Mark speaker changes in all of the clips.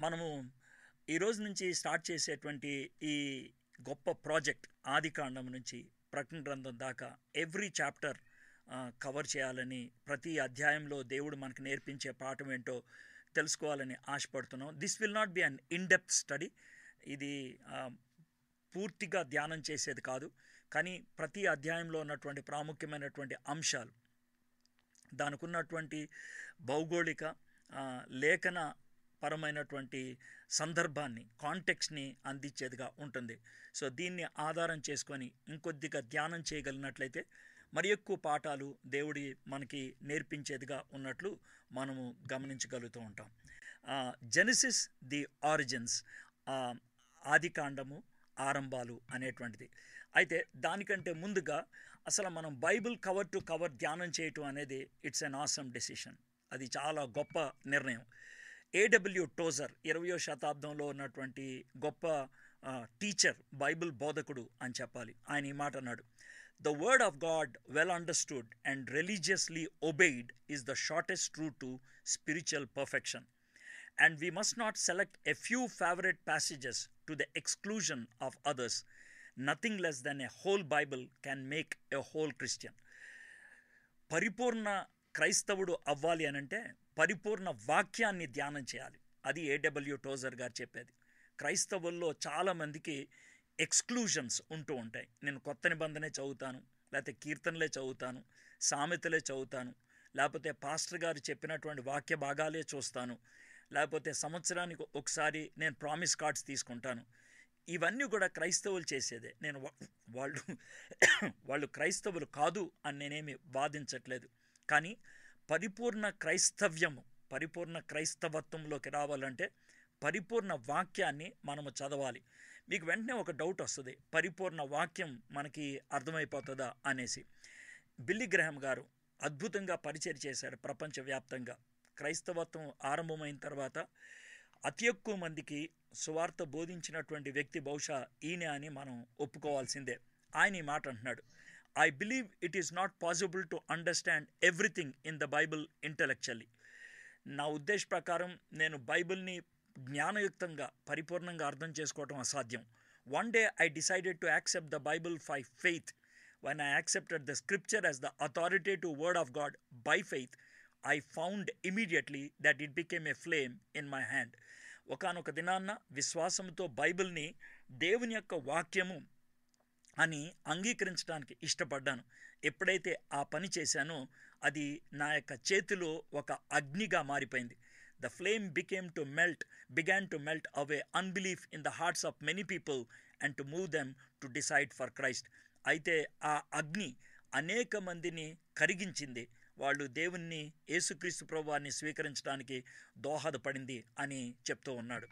Speaker 1: మనము ఈ రోజు నుంచి స్టార్ట్ చేసేటువంటి ఈ గొప్ప ప్రాజెక్ట్ ఆదికాండం నుంచి ప్రకటన గ్రంథం దాకా ఎవ్రీ చాప్టర్ కవర్ చేయాలని ప్రతి అధ్యాయంలో దేవుడు మనకు నేర్పించే పాఠం ఏంటో తెలుసుకోవాలని ఆశపడుతున్నాం this will not be an in depth study ఇది ఆ, పూర్తిగా ధ్యానం చేసేది కాదు కానీ ప్రతి అధ్యాయంలో ఉన్నటువంటి ప్రాముఖ్యమైనటువంటి అంశాలు దానికి ఉన్నటువంటి భౌగోళిక ఆ, లేఖన పరమైనటువంటి సందర్భాన్ని కాంటెక్స్ని అందించేదిగా ఉంటుంది సో దీన్ని ఆధారం చేసుకొని ఇంకొద్దిగా ధ్యానం చేయగలిగినట్లయితే మరి ఎక్కువ పాఠాలు దేవుడి మనకి నేర్పించేదిగా ఉన్నట్లు మనము గమనించగలుగుతూ ఉంటాం జెనిసిస్ ది ఆరిజిన్స్ ఆదికాండము ఆరంభాలు అనేటువంటిది అయితే దానికంటే ముందుగా అసలు మనం బైబిల్ కవర్ టు కవర్ ధ్యానం చేయటం అనేది ఇట్స్ అన్ ఆసమ్ డెసిషన్ అది చాలా గొప్ప నిర్ణయం ఏడబ్ల్యూ టోజర్ ఇరవయో శతాబ్దంలో ఉన్నటువంటి గొప్ప టీచర్ బైబిల్ బోధకుడు అని చెప్పాలి ఆయన ఈ మాట అన్నాడు the word of God well understood and religiously obeyed is the shortest route to spiritual perfection and we must not select a few favorite passages to the exclusion of others. Nothing less than a whole Bible can make a whole Christian. పరిపూర్ణ క్రైస్తవుడు అవ్వాలి అని అంటే పరిపూర్ణ వాక్యాన్ని ధ్యానం చేయాలి అది ఏడబ్ల్యూ టోజర్ గారు చెప్పేది క్రైస్తవుల్లో చాలామందికి ఎక్స్క్లూజన్స్ ఉంటూ ఉంటాయి నేను కొత్త నిబంధనే చదువుతాను లేకపోతే కీర్తనలే చదువుతాను సామెతలే చదువుతాను లేకపోతే పాస్టర్ గారు చెప్పినటువంటి వాక్య భాగాలే చూస్తాను లేకపోతే సంవత్సరానికి ఒకసారి నేను ప్రామిస్ కార్డ్స్ తీసుకుంటాను ఇవన్నీ కూడా క్రైస్తవులు చేసేదే నేను వా- వాళ్ళు వాళ్ళు క్రైస్తవులు కాదు అని నేనేమి వాదించట్లేదు కానీ పరిపూర్ణ క్రైస్తవ్యము పరిపూర్ణ క్రైస్తవత్వంలోకి రావాలంటే పరిపూర్ణ వాక్యాన్ని మనము చదవాలి మీకు వెంటనే ఒక డౌట్ వస్తుంది పరిపూర్ణ వాక్యం మనకి అర్థమైపోతుందా అనేసి బిల్లి గ్రహం గారు అద్భుతంగా పరిచయం చేశాడు ప్రపంచవ్యాప్తంగా క్రైస్తవత్వం ఆరంభమైన తర్వాత అతి ఎక్కువ మందికి సువార్త బోధించినటువంటి వ్యక్తి బహుశా ఈయన అని మనం ఒప్పుకోవాల్సిందే ఆయన ఈ మాట అంటున్నాడు I believe it is not possible to understand everything in the Bible intellectually నా ఉద్దేశ ప్రకారం నేను బైబిల్ని జ్ఞానయుక్తంగా పరిపూర్ణంగా అర్థం చేసుకోవటం అసాధ్యం one day I decided to accept the Bible by faith when I accepted the scripture as the authoritative word of God by faith, I found immediately that it became a flame in my hand. ఒకనొక దినాన్న విశ్వాసంతో బైబిల్ని దేవుని యొక్క వాక్యము అని అంగీకరించడానికి ఇష్టపడ్డాను ఎప్పుడైతే ఆ పని చేశానో అది నా యొక్క చేతిలో ఒక అగ్నిగా మారిపోయింది the flame became to melt began to melt away unbelief in the hearts of many people and to move them to decide for Christ అయితే ఆ అగ్ని అనేక మందిని కరిగించింది వాళ్ళు దేవుణ్ణి యేసుక్రీస్తు ప్రభువాన్ని స్వీకరించడానికి దోహదపడింది అని చెప్తూ ఉన్నాడు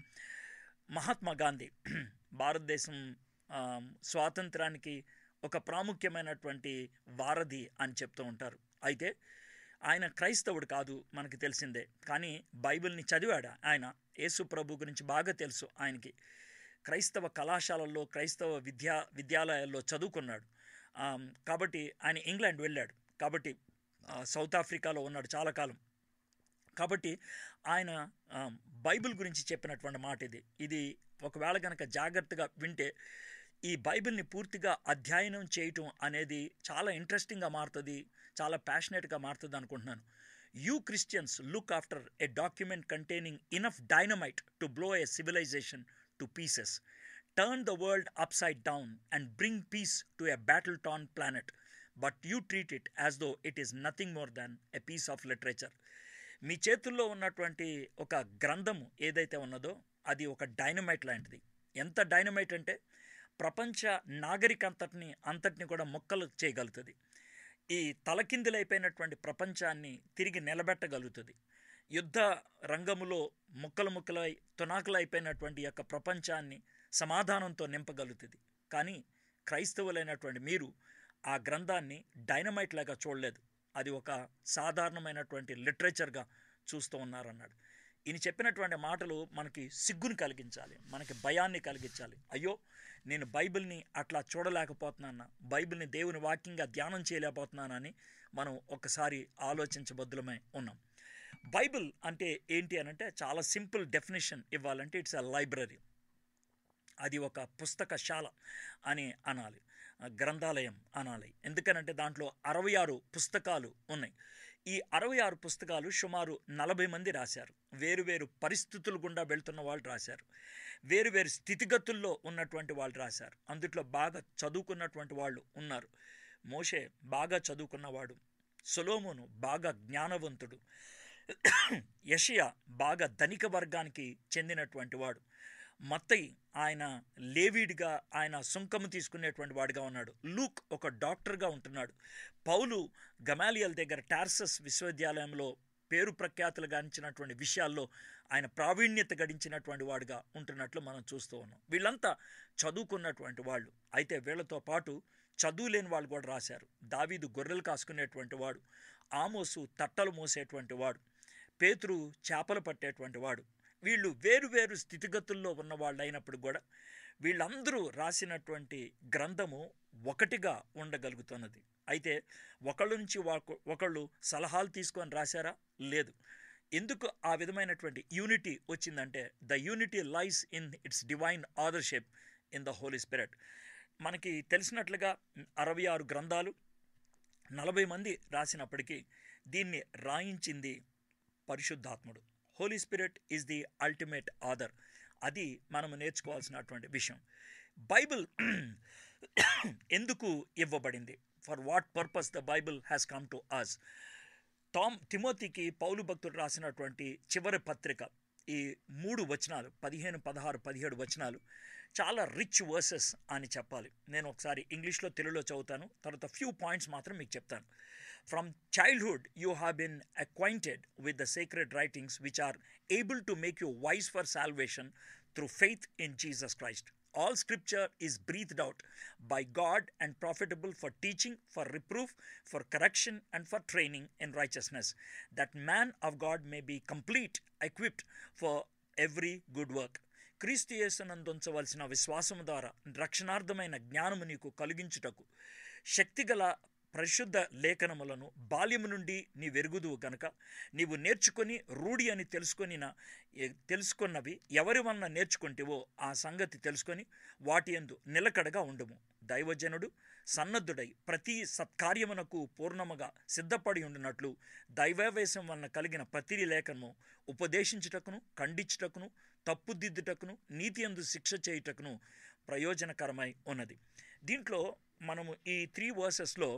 Speaker 1: మహాత్మా గాంధీ భారతదేశం ఆ, స్వాతంత్రానికి ఒక ప్రాముఖ్యమైనటువంటి వారధి అని చెప్తూ ఉంటారు అయితే ఆయన క్రైస్తవుడు కాదు మనకి తెలిసిందే కానీ బైబిల్ని చదివాడు ఆయన యేసు ప్రభు గురించి బాగా తెలుసు ఆయనకి క్రైస్తవ కళాశాలల్లో క్రైస్తవ విద్యా విద్యాలయాల్లో చదువుకున్నాడు ఆ, కాబట్టి ఆయన ఇంగ్లాండ్ వెళ్ళాడు కాబట్టి ఆ, సౌత్ ఆఫ్రికాలో ఉన్నాడు చాలా కాలం కాబట్టి ఆయన ఆ, బైబిల్ గురించి చెప్పినటువంటి మాట ఇది ఇది ఒకవేళ కనుక జాగ్రత్తగా వింటే ఈ బైబిల్ని పూర్తిగా అధ్యయనం చేయటం అనేది చాలా ఇంట్రెస్టింగ్గా మారుతుంది చాలా ప్యాషనెట్గా మారుతుంది అనుకుంటున్నాను you Christians look after a document containing enough dynamite to blow a civilisation to pieces turn the world upside down and bring peace to a battle torn planet but you treat it as though it is nothing more than a piece of literature మీ చేతుల్లో ఉన్నటువంటి ఒక గ్రంథము ఏదైతే ఉన్నదో అది ఒక dynamite లాంటిది ఎంత డైనమైట్ అంటే ప్రపంచ నాగరికంతటిని అంతటిని కూడా మొక్కలు చేయగలుగుతుంది ఈ తలకిందులైపోయినటువంటి ప్రపంచాన్ని తిరిగి నిలబెట్టగలుగుతుంది యుద్ధ రంగములో ముక్కలు ముక్కలై తునాకులైపోయినటువంటి ఈ యొక్క ప్రపంచాన్ని సమాధానంతో నింపగలుగుతుంది కానీ క్రైస్తవులైనటువంటి మీరు ఆ గ్రంథాన్ని డైనమైట్ లాగా చూడలేదు అది ఒక సాధారణమైనటువంటి లిటరేచర్గా చూస్తూ ఉన్నారన్నాడు ఈయన చెప్పినటువంటి మాటలు మనకి సిగ్గుని కలిగించాలి మనకి భయాన్ని కలిగించాలి అయ్యో నేను బైబిల్ని అట్లా చూడలేకపోతున్నాను బైబిల్ని దేవుని వాక్యంగా ధ్యానం చేయలేకపోతున్నానని మనం ఒకసారి ఆలోచించబద్దులమై ఉన్నాం బైబిల్ అంటే ఏంటి అని అంటే చాలా సింపుల్ డెఫినేషన్ ఇవ్వాలంటే ఇట్స్ అ లైబ్రరీ అది ఒక పుస్తకశాల అని అనాలి ఆ, గ్రంథాలయం అనాలి ఎందుకనంటే దాంట్లో అరవై ఆరు పుస్తకాలు ఉన్నాయి ఈ అరవై ఆరు పుస్తకాలు సుమారు నలభై మంది రాశారు వేరు వేరు పరిస్థితులు గుండా వెళ్తున్న వాళ్ళు రాశారు వేరు వేరు స్థితిగతుల్లో ఉన్నటువంటి వాళ్ళు రాశారు అందుట్లో బాగా చదువుకున్నటువంటి వాళ్ళు ఉన్నారు మోషే బాగా చదువుకున్నవాడు సొలోమోను బాగా జ్ఞానవంతుడు యషియా బాగా ధనిక వర్గానికి చెందినటువంటి వాడు మత్తయి ఆయన లేవీడిగా ఆయన సుంకము తీసుకునేటువంటి వాడిగా ఉన్నాడు లూక్ ఒక డాక్టర్గా ఉంటున్నాడు పౌలు గమాలియల్ దగ్గర టార్సస్ విశ్వవిద్యాలయంలో పేరు ప్రఖ్యాతులు గాంచినటువంటి విషయాల్లో ఆయన ప్రావీణ్యత గడించినటువంటి వాడుగా ఉంటున్నట్లు మనం చూస్తూ ఉన్నాం వీళ్ళంతా చదువుకున్నటువంటి వాళ్ళు అయితే వీళ్ళతో పాటు చదువు లేని వాళ్ళు కూడా రాశారు దావీదు గొర్రెలు కాసుకునేటువంటి వాడు ఆమోసు తట్టలు మోసేటువంటి వాడు పేతురు చేపలు పట్టేటువంటి వాడు వీళ్ళు వేరు వేరు స్థితిగతుల్లో ఉన్న వాళ్ళు అయినప్పుడు కూడా వీళ్ళందరూ రాసినటువంటి గ్రంథము ఒకటిగా ఉండగలుగుతున్నది అయితే ఒకళ్ళ నుంచి వాకు- ఒకళ్ళు సలహాలు తీసుకొని రాశారా లేదు ఎందుకు ఆ విధమైనటువంటి యూనిటీ వచ్చిందంటే the unity lies in its divine authorship in the Holy Spirit మనకి తెలిసినట్లుగా అరవై ఆరు గ్రంథాలు నలభై మంది రాసినప్పటికీ దీన్ని రాయించింది పరిశుద్ధాత్ముడు Holy Spirit is the ultimate author అది మనము నేర్చుకోవాల్సినటువంటి విషయం బైబిల్ ఎందుకు ఇవ్వబడింది for what purpose the Bible has come to us టామ్ తిమోతికి పౌలు భక్తుడు రాసినటువంటి చివరి పత్రిక ఈ మూడు వచనాలు పదిహేను పదహారు పదిహేడు వచనాలు చాలా రిచ్ వర్సెస్ అని చెప్పాలి నేను ఒకసారి ఇంగ్లీష్లో తెలుగులో చదువుతాను తర్వాత ఫ్యూ పాయింట్స్ మాత్రం మీకు చెప్తాను from childhood you have been acquainted with the secret writings which are able to make you wise for salvation through faith in Jesus Christ All scripture is breathed out by God and profitable for teaching, for reproof, for correction, and for training in righteousness, that man of God may be complete, equipped for every good work. క్రీస్తు యేసునందుంచవలసిన విశ్వాసము ద్వారా రక్షణార్థమైన జ్ఞానము నీకు కలిగించుటకు శక్తిగల పరిశుద్ధ లేఖనములను బాల్యము నుండి నీ వెరుగుదువు గనక నీవు నేర్చుకొని రూఢి అని తెలుసుకొనిన ఎ- తెలుసుకున్నవి ఎవరి వలన నేర్చుకుంటేవో ఆ సంగతి తెలుసుకొని వాటి యందు నిలకడగా ఉండుము దైవజనుడు సన్నద్ధుడై ప్రతి సత్కార్యమునకు పూర్ణముగా సిద్ధపడి ఉండినట్లు దైవావేశం వలన కలిగిన ప్రతి లేఖను ఉపదేశించుటకును ఖండించుటకును తప్పుదిద్దుటకును నీతి యందు శిక్ష చేయుటకును ప్రయోజనకరమై ఉన్నది దీంట్లో మనము ఈ త్రీ వర్సెస్లో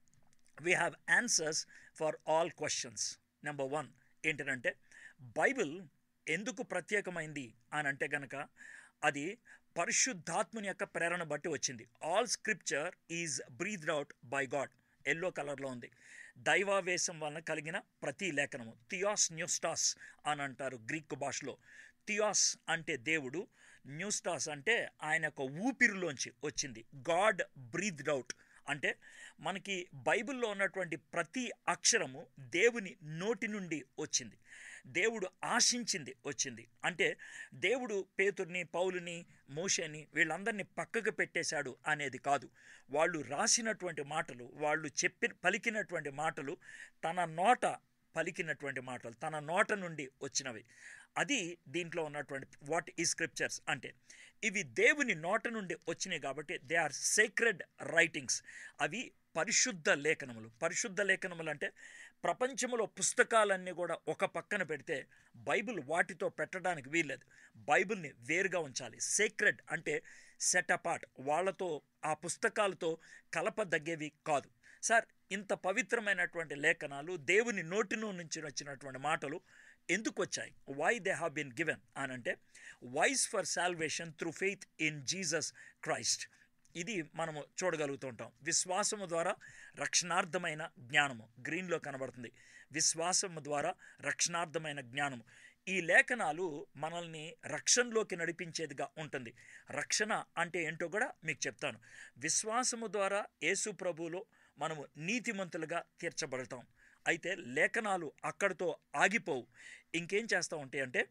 Speaker 1: we have answers for all questions number one ఏంటంటే బైబిల్ ఎందుకు ప్రత్యేకమైంది అని అంటే గనక అది పరిశుద్ధాత్మని యొక్క ప్రేరణ బట్టి వచ్చింది all scripture is breathed out by God yellow కలర్లో ఉంది దైవావేశం వలన కలిగిన ప్రతి లేఖనము థియాస్ న్యూస్టాస్ అని అంటారు గ్రీక్ భాషలో థియాస్ అంటే దేవుడు న్యూస్టాస్ అంటే ఆయన యొక్క ఊపిరిలోంచి వచ్చింది గాడ్ బ్రీద్డ్ అవుట్ అంటే మనకి బైబిల్లో ఉన్నటువంటి ప్రతి అక్షరము దేవుని నోటి నుండి వచ్చింది దేవుడు ఆశించింది వచ్చింది అంటే దేవుడు పేతుర్ని పౌలుని మోషని వీళ్ళందరినీ పక్కకు పెట్టేశాడు అనేది కాదు వాళ్ళు రాసినటువంటి మాటలు వాళ్ళు చెప్పి పలికినటువంటి మాటలు తన నోట పలికినటువంటి మాటలు తన నోట నుండి వచ్చినవి అది దీంట్లో ఉన్నటువంటి వాట్ ఈ స్క్రిప్చర్స్ అంటే ఇవి దేవుని నోట నుండి వచ్చినాయి కాబట్టి దే ఆర్ సేక్రెడ్ రైటింగ్స్ అవి పరిశుద్ధ లేఖనములు పరిశుద్ధ లేఖనములు అంటే ప్రపంచంలో పుస్తకాలన్నీ కూడా ఒక పక్కన పెడితే బైబిల్ వాటితో పెట్టడానికి వీల్లేదు బైబిల్ని వేరుగా ఉంచాలి సేక్రెడ్ అంటే సెట్ అపార్ట్ వాళ్ళతో ఆ పుస్తకాలతో కలపదగ్గేవి కాదు సార్ ఇంత పవిత్రమైనటువంటి లేఖనాలు దేవుని నోటిలో నుంచి వచ్చినటువంటి మాటలు ఎందుకు వచ్చాయి why they have been given అని అంటే wise for salvation through faith in Jesus Christ ఇది మనము చూడగలుగుతుంటాం విశ్వాసము ద్వారా రక్షణార్థమైన జ్ఞానము గ్రీన్లో కనబడుతుంది విశ్వాసము ద్వారా రక్షణార్థమైన జ్ఞానము ఈ లేఖనాలు మనల్ని రక్షణలోకి నడిపించేదిగా ఉంటుంది రక్షణ అంటే ఏంటో కూడా మీకు చెప్తాను విశ్వాసము ద్వారా యేసు ప్రభువులో మనము నీతిమంతులుగా తీర్చబడతాం అయితే లేఖనాలు అక్కడితో ఆగిపోవు ఇంకేం చేస్తూ ఉంటాయి అంటే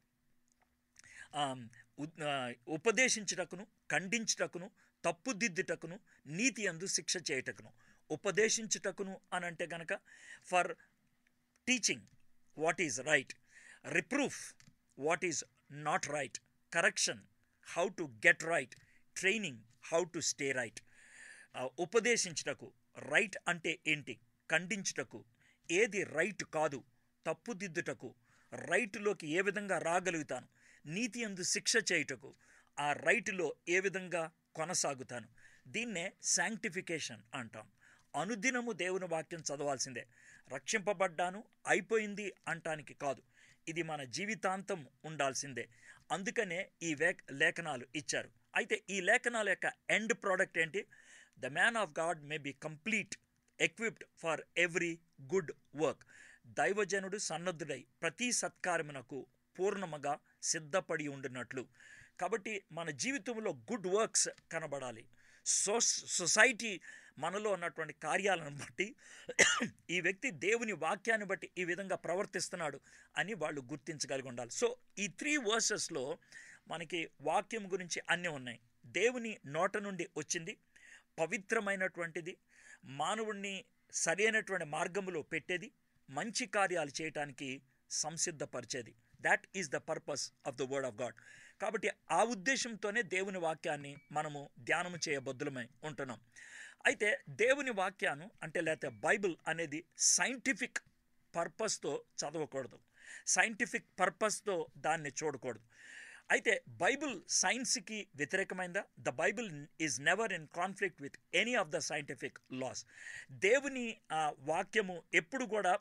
Speaker 1: ఆమ్, ఉ- ఆ, ఉపదేశించుటకును ఖండించుటకును తప్పుదిద్దుటకును నీతి అందు శిక్ష చేయుటకును ఉపదేశించుటకును అని అంటే గనక for teaching what is right reproof what is not right correction how to get right training how to stay right ఉపదేశించుటకు రైట్ అంటే ఏంటి ఖండించుటకు ఏది రైట్ కాదు తప్పుదిద్దుటకు రైటులోకి ఏ విధంగా రాగలుగుతాను నీతి అందు శిక్ష చేయుటకు ఆ రైటులో ఏ విధంగా కొనసాగుతాను దీన్నే శాంక్టిఫికేషన్ అంటాం అనుదినము దేవుని వాక్యం చదవాల్సిందే రక్షింపబడ్డాను అయిపోయింది అంటానికి కాదు ఇది మన జీవితాంతం ఉండాల్సిందే అందుకనే ఈ వే లేఖనాలు ఇచ్చారు అయితే ఈ లేఖనాల యొక్క ఎండ్ ప్రోడక్ట్ ఏంటి the man of God may be complete equipped for every good work దైవజనుడు సన్నద్ధుడై ప్రతి సత్కారమునకు పూర్ణముగా సిద్ధపడి ఉండినట్లు కాబట్టి మన జీవితంలో గుడ్ వర్క్స్ కనబడాలి సో సొసైటీ మనలో ఉన్నటువంటి కార్యాలను బట్టి ఈ వ్యక్తి దేవుని వాక్యాన్ని బట్టి ఈ విధంగా ప్రవర్తిస్తున్నాడు అని వాళ్ళు గుర్తించగలిగి ఉండాలి సో ఈ త్రీ వర్సెస్లో మనకి వాక్యం గురించి అన్నీ ఉన్నాయి దేవుని నోట నుండి వచ్చింది పవిత్రమైనటువంటిది మానవుణ్ణి సరైనటువంటి మార్గంలో పెట్టేది మంచి కార్యాలు చేయటానికి సంసిద్ధపరిచేది that is the purpose of the word of God కాబట్టి ఆ ఉద్దేశంతోనే దేవుని వాక్యాన్ని మనము ధ్యానం చేయబద్దులమై ఉంటున్నాం అయితే దేవుని వాక్యాన్ని అంటే లేకపోతే బైబిల్ అనేది సైంటిఫిక్ పర్పస్తో చదవకూడదు సైంటిఫిక్ పర్పస్తో దాన్ని చూడకూడదు అయితే బైబిల్ సైన్స్కి వ్యతిరేకమైందా the Bible is never in conflict with any of the scientific laws దేవుని వాక్యము ఎప్పుడు కూడా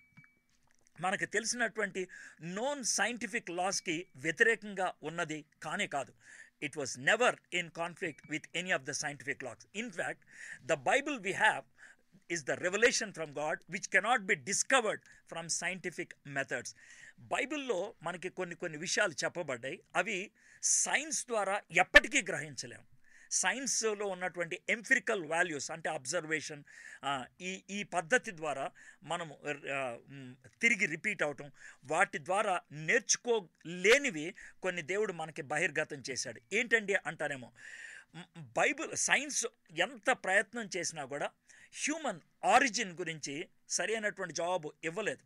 Speaker 1: మనకు తెలిసినటువంటి నోన్ సైంటిఫిక్ లాస్కి వ్యతిరేకంగా ఉన్నది కానే కాదు it was never in conflict with any of the scientific laws in fact the Bible we have is the revelation from God which cannot be discovered from scientific methods. బైబిల్లో మనకి కొన్ని కొన్ని విషయాలు చెప్పబడ్డాయి అవి సైన్స్ ద్వారా ఎప్పటికీ గ్రహించలేం సైన్స్లో ఉన్నటువంటి ఎంఫిరికల్ వాల్యూస్ అంటే అబ్జర్వేషన్ ఈ ఈ పద్ధతి ద్వారా మనము తిరిగి రిపీట్ అవటం వాటి ద్వారా నేర్చుకోలేనివి కొన్ని దేవుడు మనకి బహిర్గతం చేశాడు ఏంటండి అంటారేమో బైబిల్ సైన్స్ ఎంత ప్రయత్నం చేసినా కూడా హ్యూమన్ ఆరిజిన్ గురించి సరైనటువంటి జవాబు ఇవ్వలేదు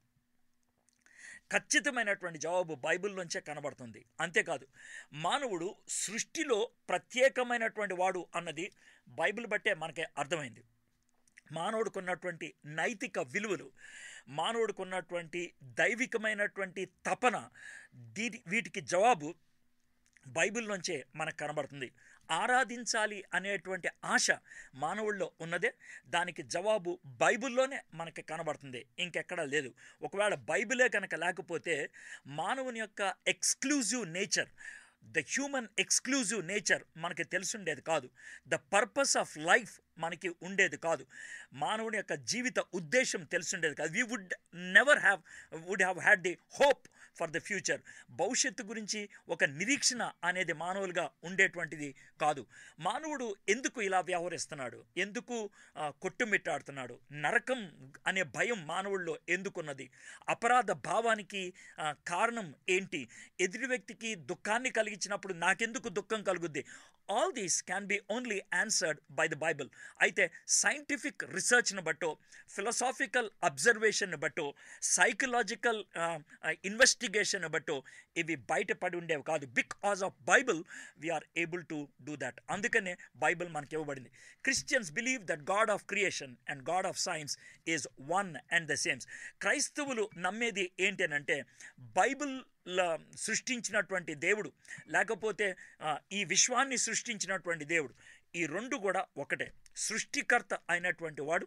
Speaker 1: ఖచ్చితమైనటువంటి జవాబు బైబిల్లోంచే కనబడుతుంది అంతేకాదు మానవుడు సృష్టిలో ప్రత్యేకమైనటువంటి వాడు అన్నది బైబిల్ బట్టే మనకే అర్థమైంది మానవుడికున్నటువంటి నైతిక విలువలు మానవుడికున్నటువంటి దైవికమైనటువంటి తపన దీని వీటికి జవాబు బైబిల్ నుంచే మనకు కనబడుతుంది ఆరాధించాలి అనేటువంటి ఆశ మానవుల్లో ఉన్నదే దానికి జవాబు బైబిల్లోనే మనకి కనబడుతుంది ఇంకెక్కడా లేదు ఒకవేళ బైబిలే కనుక లేకపోతే మానవుని యొక్క exclusive nature the human exclusive nature మనకి తెలుసుండేది కాదు ద పర్పస్ ఆఫ్ లైఫ్ మనకి ఉండేది కాదు మానవుని యొక్క జీవిత ఉద్దేశం తెలుసుండేది కాదు we would never have would have had the hope for the future భవిష్యత్తు గురించి ఒక నిరీక్షణ అనేది మానవులుగా ఉండేటువంటిది కాదు మానవుడు ఎందుకు ఇలా వ్యవహరిస్తున్నాడు ఎందుకు కొట్టుమిట్టాడుతున్నాడు నరకం అనే భయం మానవుల్లో ఎందుకున్నది అపరాధ భావానికి కారణం ఏంటి ఎదుటి వ్యక్తికి దుఃఖాన్ని కలిగించినప్పుడు నాకెందుకు దుఃఖం కలుగుద్ది all these can be only answered by the Bible అయితే సైంటిఫిక్ రీసెర్చ్ను బట్టో ఫిలసాఫికల్ అబ్జర్వేషన్ బట్టో సైకలాజికల్ ఇన్వెస్టిగేషన్ బట్టో ఇవి బయటపడి ఉండేవి కాదు because of Bible we are able to do that అందుకనే బైబిల్ మనకి ఇవ్వబడింది Christians believe that God of creation and God of science is one and the same క్రైస్తవులు నమ్మేది ఏంటి అంటే బైబిల్ సృష్టించినటువంటి దేవుడు లేకపోతే ఈ విశ్వాన్ని సృష్టించినటువంటి దేవుడు ఈ రెండు కూడా ఒకటే సృష్టికర్త అయినటువంటి వాడు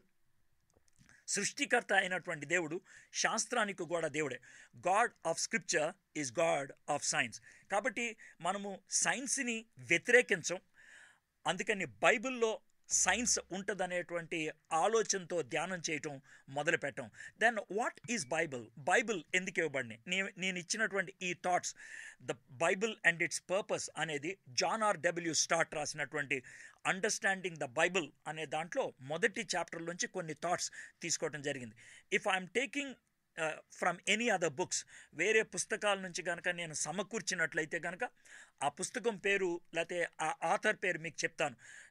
Speaker 1: సృష్టికర్త అయినటువంటి దేవుడు శాస్త్రానికి కూడా దేవుడే God of scripture is God of science కాబట్టి మనము సైన్స్ని వ్యతిరేకించం అందుకని బైబిల్లో సైన్స్ ఉంటుందనేటువంటి ఆలోచనతో ధ్యానం చేయటం మొదలు పెట్టాం then what is Bible Bible ఎందుకు ఇవ్వబడినాయి నేను నేను ఇచ్చినటువంటి ఈ thoughts the Bible and its purpose అనేది జాన్ ఆర్ డబ్ల్యూ స్టార్ట్ రాసినటువంటి అండర్స్టాండింగ్ ద బైబిల్ అనే దాంట్లో మొదటి చాప్టర్ నుంచి కొన్ని థాట్స్ తీసుకోవడం జరిగింది if I'm taking from any other books వేరే పుస్తకాల నుంచి కనుక నేను సమకూర్చినట్లయితే కనుక ఆ పుస్తకం పేరు లేకపోతే ఆ ఆథర్ పేరు మీకు చెప్తాను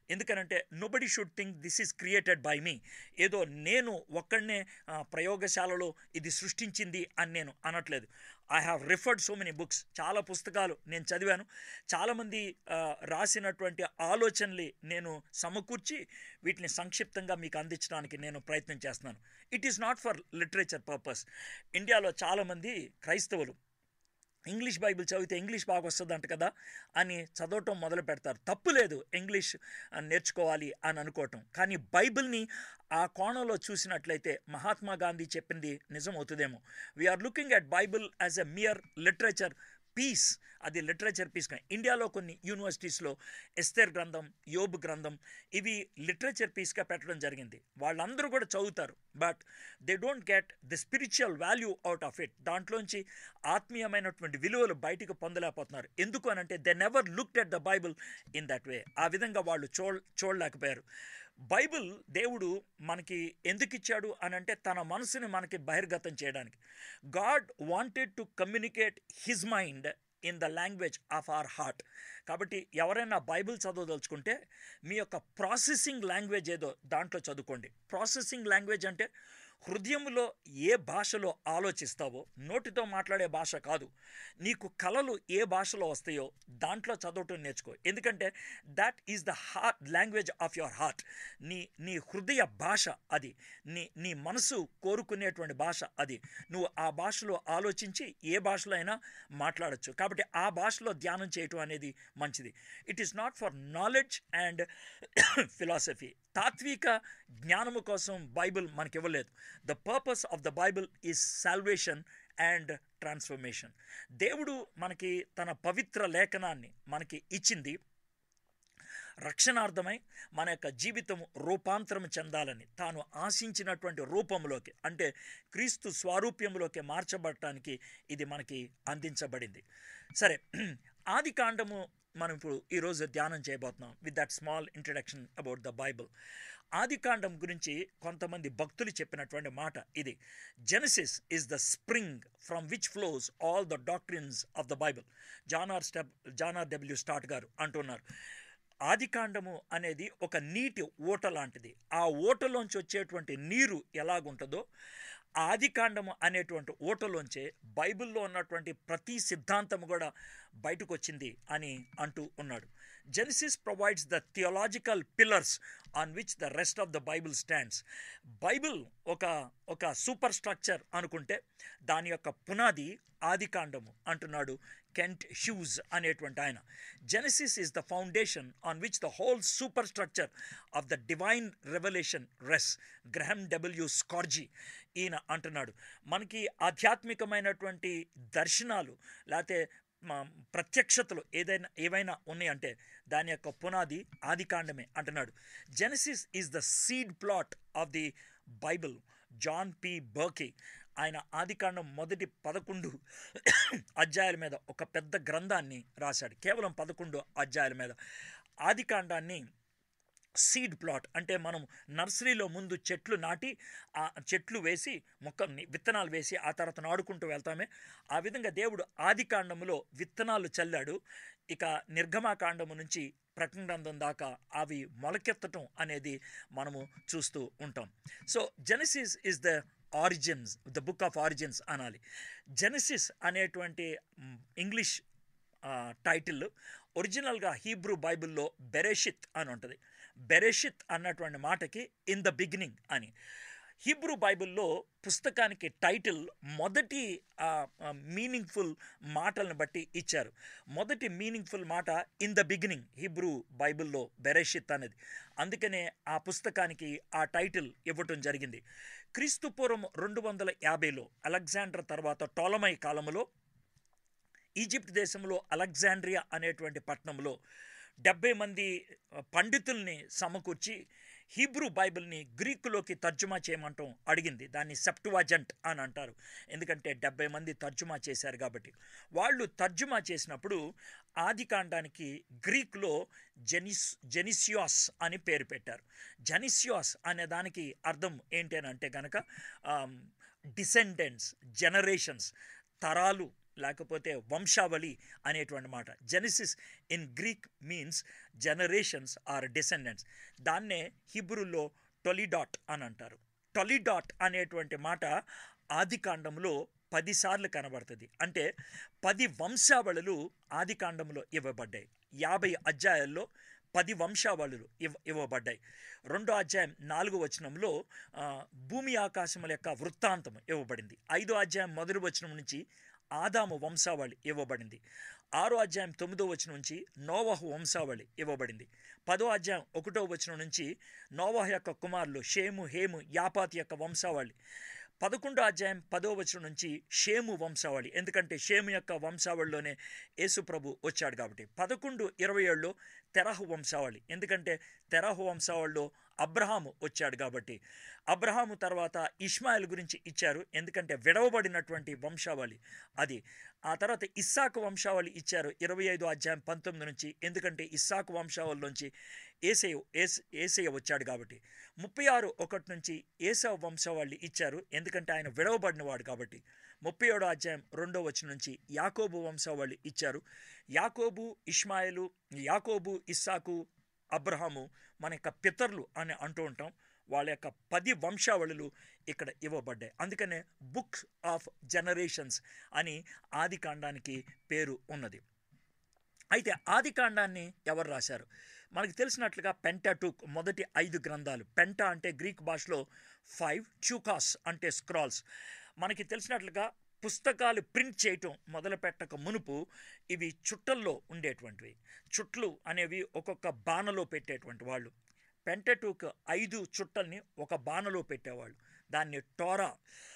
Speaker 1: ఎందుకనంటే nobody should think this is created by me ఏదో నేను ఒక్కడనే ఆ, ప్రయోగశాలలో ఇది సృష్టించింది అని నేను అనట్లేదు I have referred so many books చాలా పుస్తకాలు నేను చదివాను చాలామంది ఆ, రాసినటువంటి ఆలోచనలు నేను సమకూర్చి వీటిని సంక్షిప్తంగా మీకు అందించడానికి నేను ప్రయత్నం చేస్తున్నాను it is not for literature purpose ఇండియాలో చాలామంది క్రైస్తవులు ఇంగ్లీష్ బైబిల్ చదివితే ఇంగ్లీష్ బాగా వస్తుందంట కదా అని చదవటం మొదలు పెడతారు తప్పు లేదు ఇంగ్లీష్ ఆ, నేర్చుకోవాలి అని అనుకోవటం కానీ బైబిల్ని ఆ కోణంలో చూసినట్లయితే మహాత్మా గాంధీ చెప్పింది నిజం అవుతుందేమో we are looking at Bible as a mere literature piece అది లిటరేచర్ పీస్ కానీ ఇండియాలో కొన్ని యూనివర్సిటీస్లో ఎస్తేర్ గ్రంథం యోబ్ గ్రంథం ఇవి లిటరేచర్ పీస్గా పెట్టడం జరిగింది వాళ్ళందరూ కూడా చదువుతారు but they don't get the spiritual value out of it దాంట్లోంచి ఆత్మీయమైనటువంటి విలువలు బయటికి పొందలేకపోతున్నారు ఎందుకు అని అంటే they never looked at the Bible in that way ఆ విధంగా వాళ్ళు చూ చూడలేకపోయారు బైబిల్ దేవుడు మనకి ఎందుకు ఇచ్చాడు అని అంటే తన మనసుని మనకి బహిర్గతం చేయడానికి God wanted to communicate his mind in the language of our heart కాబట్టి ఎవరైనా బైబిల్ చదవదలుచుకుంటే మీ యొక్క ప్రాసెసింగ్ లాంగ్వేజ్ ఏదో దాంట్లో చదువుకోండి ప్రాసెసింగ్ లాంగ్వేజ్ అంటే హృదయంలో ఏ భాషలో ఆలోచిస్తావో నోటితో మాట్లాడే భాష కాదు నీకు కళలు ఏ భాషలో వస్తాయో దాంట్లో చదవటం నేర్చుకో ఎందుకంటే that is the heart language of your heart నీ నీ హృదయ భాష అది నీ నీ మనసు కోరుకునేటువంటి భాష అది నువ్వు ఆ భాషలో ఆలోచించి ఏ భాషలో అయినా మాట్లాడచ్చు కాబట్టి ఆ భాషలో ధ్యానం చేయటం అనేది మంచిది it is not for knowledge and philosophy తాత్విక జ్ఞానము కోసం బైబిల్ మనకి ఇవ్వలేదు the purpose of the Bible is salvation and transformation దేవుడు మనకి తన పవిత్ర లేఖనాన్ని మనకి ఇచ్చింది రక్షణార్థమై మన యొక్క జీవితం రూపాంతరం చెందాలని తాను ఆశించినటువంటి రూపంలోకి అంటే క్రీస్తు స్వారూప్యంలోకి మార్చబడటానికి ఇది మనకి అందించబడింది సరే ఆది కాండము మనం ఇప్పుడు ఈరోజు ధ్యానం చేయబోతున్నాం with that small introduction about the Bible ఆది కాండం గురించి కొంతమంది భక్తులు చెప్పినటువంటి మాట ఇది Genesis is the spring from which flows all the doctrines of the Bible John R step John R W Stott గారు అంటున్నారు ఆదికాండము అనేది ఒక నీటి ఊట లాంటిది ఆ ఊటలోంచి వచ్చేటువంటి నీరు ఎలాగుంటుందో ఆదికాండము అనేటువంటి ఊటలోంచే బైబిల్లో ఉన్నటువంటి ప్రతి సిద్ధాంతం కూడా బయటకు వచ్చింది అని అంటూ ఉన్నాడు Genesis provides the theological pillars on which the rest of the Bible stands Bible ఒక ఒక సూపర్ స్ట్రక్చర్ అనుకుంటే దాని యొక్క పునాది ఆదికాండము అంటున్నాడు కెంట్ హ్యూజ్ అనేటువంటి ఆయన Genesis is the foundation on which the whole superstructure of the divine revolution రెస్ గ్రహం డబ్ల్యూ స్కార్జీ ఈయన అంటున్నాడు మనకి ఆధ్యాత్మికమైనటువంటి దర్శనాలు లేకపోతే మ- ప్రత్యక్షతలు ఏదైనా ఏవైనా ఉన్నాయంటే దాని యొక్క పునాది ఆదికాండమే అంటున్నాడు Genesis is the seed plot of the Bible John P Burkey ఆయన ఆదికాండం మొదటి పదకొండు అధ్యాయాల మీద ఒక పెద్ద గ్రంథాన్ని రాశాడు కేవలం పదకొండు అధ్యాయాల మీద ఆదికాండాన్ని సీడ్ ప్లాట్ అంటే మనం నర్సరీలో ముందు చెట్లు నాటి ఆ చెట్లు వేసి మొక్కల్ని విత్తనాలు వేసి ఆ తర్వాత నాడుకుంటూ వెళ్తామే ఆ విధంగా దేవుడు ఆది కాండములో విత్తనాలు చల్లాడు ఇక నిర్గమాకాండము నుంచి ప్రకటన గ్రంథం దాకా అవి మొలకెత్తటం అనేది మనము చూస్తూ ఉంటాం సో Genesis is the origins the book of origins అనాలి జెనసిస్ అనేటువంటి మ్, ఇంగ్లీష్ ఆ, టైటిల్ ఒరిజినల్గా హీబ్రూ బైబిల్లో బెరెషిత్ అని ఉంటుంది బెరెషిత్ అన్నటువంటి మాటకి ఇన్ ద బిగినింగ్ అని హీబ్రూ బైబిల్లో పుస్తకానికి టైటిల్ మొదటి మీనింగ్ఫుల్ మాటలను బట్టి ఇచ్చారు మొదటి మీనింగ్ఫుల్ మాట ఇన్ ద బిగినింగ్ హీబ్రూ బైబిల్లో బెరెషిత్ అనేది అందుకనే ఆ పుస్తకానికి ఆ టైటిల్ ఇవ్వటం జరిగింది క్రీస్తు పూర్వం రెండు వందల యాభైలో అలెగ్జాండర్ తర్వాత టోలమై కాలంలో ఈజిప్ట్ దేశంలో అలెగ్జాండ్రియా అనేటువంటి పట్టణంలో డెబ్బై మంది ఆ, పండితుల్ని సమకూర్చి హీబ్రూ బైబిల్ని గ్రీకులోకి తర్జుమా చేయమంటాం అడిగింది దాన్ని సెప్టువాజెంట్ అని అంటారు ఎందుకంటే డెబ్బై మంది తర్జుమా చేశారు కాబట్టి వాళ్ళు తర్జుమా చేసినప్పుడు ఆది కాండానికి గ్రీక్లో జెనిస్ జెనిసియాస్ అని పేరు పెట్టారు జెనిసియాస్ అనే దానికి అర్థం ఏంటి అని అంటే కనుక డిసెండెంట్స్ జనరేషన్స్ తరాలు లేకపోతే వంశావళి అనేటువంటి మాట Genesis in Greek means generations or descendants దాన్నే హిబ్రూలో టొలిడాట్ అని అంటారు టొలిడాట్ అనేటువంటి మాట ఆదికాండంలో పదిసార్లు కనబడుతుంది అంటే పది వంశావళులు ఆదికాండంలో ఇవ్వబడ్డాయి యాభై అధ్యాయాల్లో పది వంశావళులు ఇవ్ ఇవ్వబడ్డాయి రెండో అధ్యాయం నాలుగో వచనంలో ఆ, భూమి ఆకాశముల యొక్క వృత్తాంతం ఇవ్వబడింది ఐదో అధ్యాయం మొదటి వచనం నుంచి ఆదాము వంశావళి ఇవ్వబడింది ఆరో అధ్యాయం తొమ్మిదో వచనం నుంచి నోవహు వంశావళి ఇవ్వబడింది పదో అధ్యాయం ఒకటో వచనం నుంచి నోవహు యొక్క కుమారులు షేము హేము యాపాత్ యొక్క వంశావళి పదకొండో అధ్యాయం పదో వచనం నుంచి షేము వంశావళి ఎందుకంటే షేము యొక్క వంశావళిలోనే యేసుప్రభు వచ్చాడు కాబట్టి పదకొండు ఇరవై ఏడులో తెరహు వంశావళి ఎందుకంటే తెరహు వంశావళిలో అబ్రహాము వచ్చాడు కాబట్టి అబ్రహాము తర్వాత ఇష్మాయిల్ గురించి ఇచ్చారు ఎందుకంటే విడవబడినటువంటి వంశావళి అది ఆ తర్వాత ఇస్సాకు వంశావళి ఇచ్చారు ఇరవై ఐదో అధ్యాయం పంతొమ్మిది నుంచి ఎందుకంటే ఇస్సాకు వంశావళి నుంచి ఏసయ ఏస్ ఏసయ్య వచ్చాడు కాబట్టి ముప్పై ఆరు ఒకటి నుంచి ఏసవ వంశావళి ఇచ్చారు ఎందుకంటే ఆయన విడవబడినవాడు కాబట్టి ముప్పై ఏడో అధ్యాయం రెండో వచ్చిన నుంచి యాకోబు వంశావళి ఇచ్చారు యాకోబు ఇష్మాయిలు యాకోబు ఇస్సాకు అబ్రహాము మన యొక్క పితరులు అని అంటూ ఉంటాం వాళ్ళ యొక్క పది వంశావళులు ఇక్కడ ఇవ్వబడ్డాయి అందుకనే బుక్ ఆఫ్ జనరేషన్స్ అని ఆది కాండానికి పేరు ఉన్నది అయితే ఆది కాండాన్ని ఎవరు రాశారు మనకు తెలిసినట్లుగా పెంటాటూక్ మొదటి ఐదు గ్రంథాలు పెంటా అంటే గ్రీక్ భాషలో ఫైవ్ చూకాస్ అంటే స్క్రాల్స్ మనకి తెలిసినట్లుగా పుస్తకాలు ప్రింట్ చేయటం మొదలు పెట్టక మునుపు ఇవి చుట్టల్లో ఉండేటువంటివి చుట్లు అనేవి ఒక్కొక్క బాణలో పెట్టేటువంటి వాళ్ళు పెంటటూక్ ఐదు చుట్టల్ని ఒక బాణలో పెట్టేవాళ్ళు దాన్ని టోరా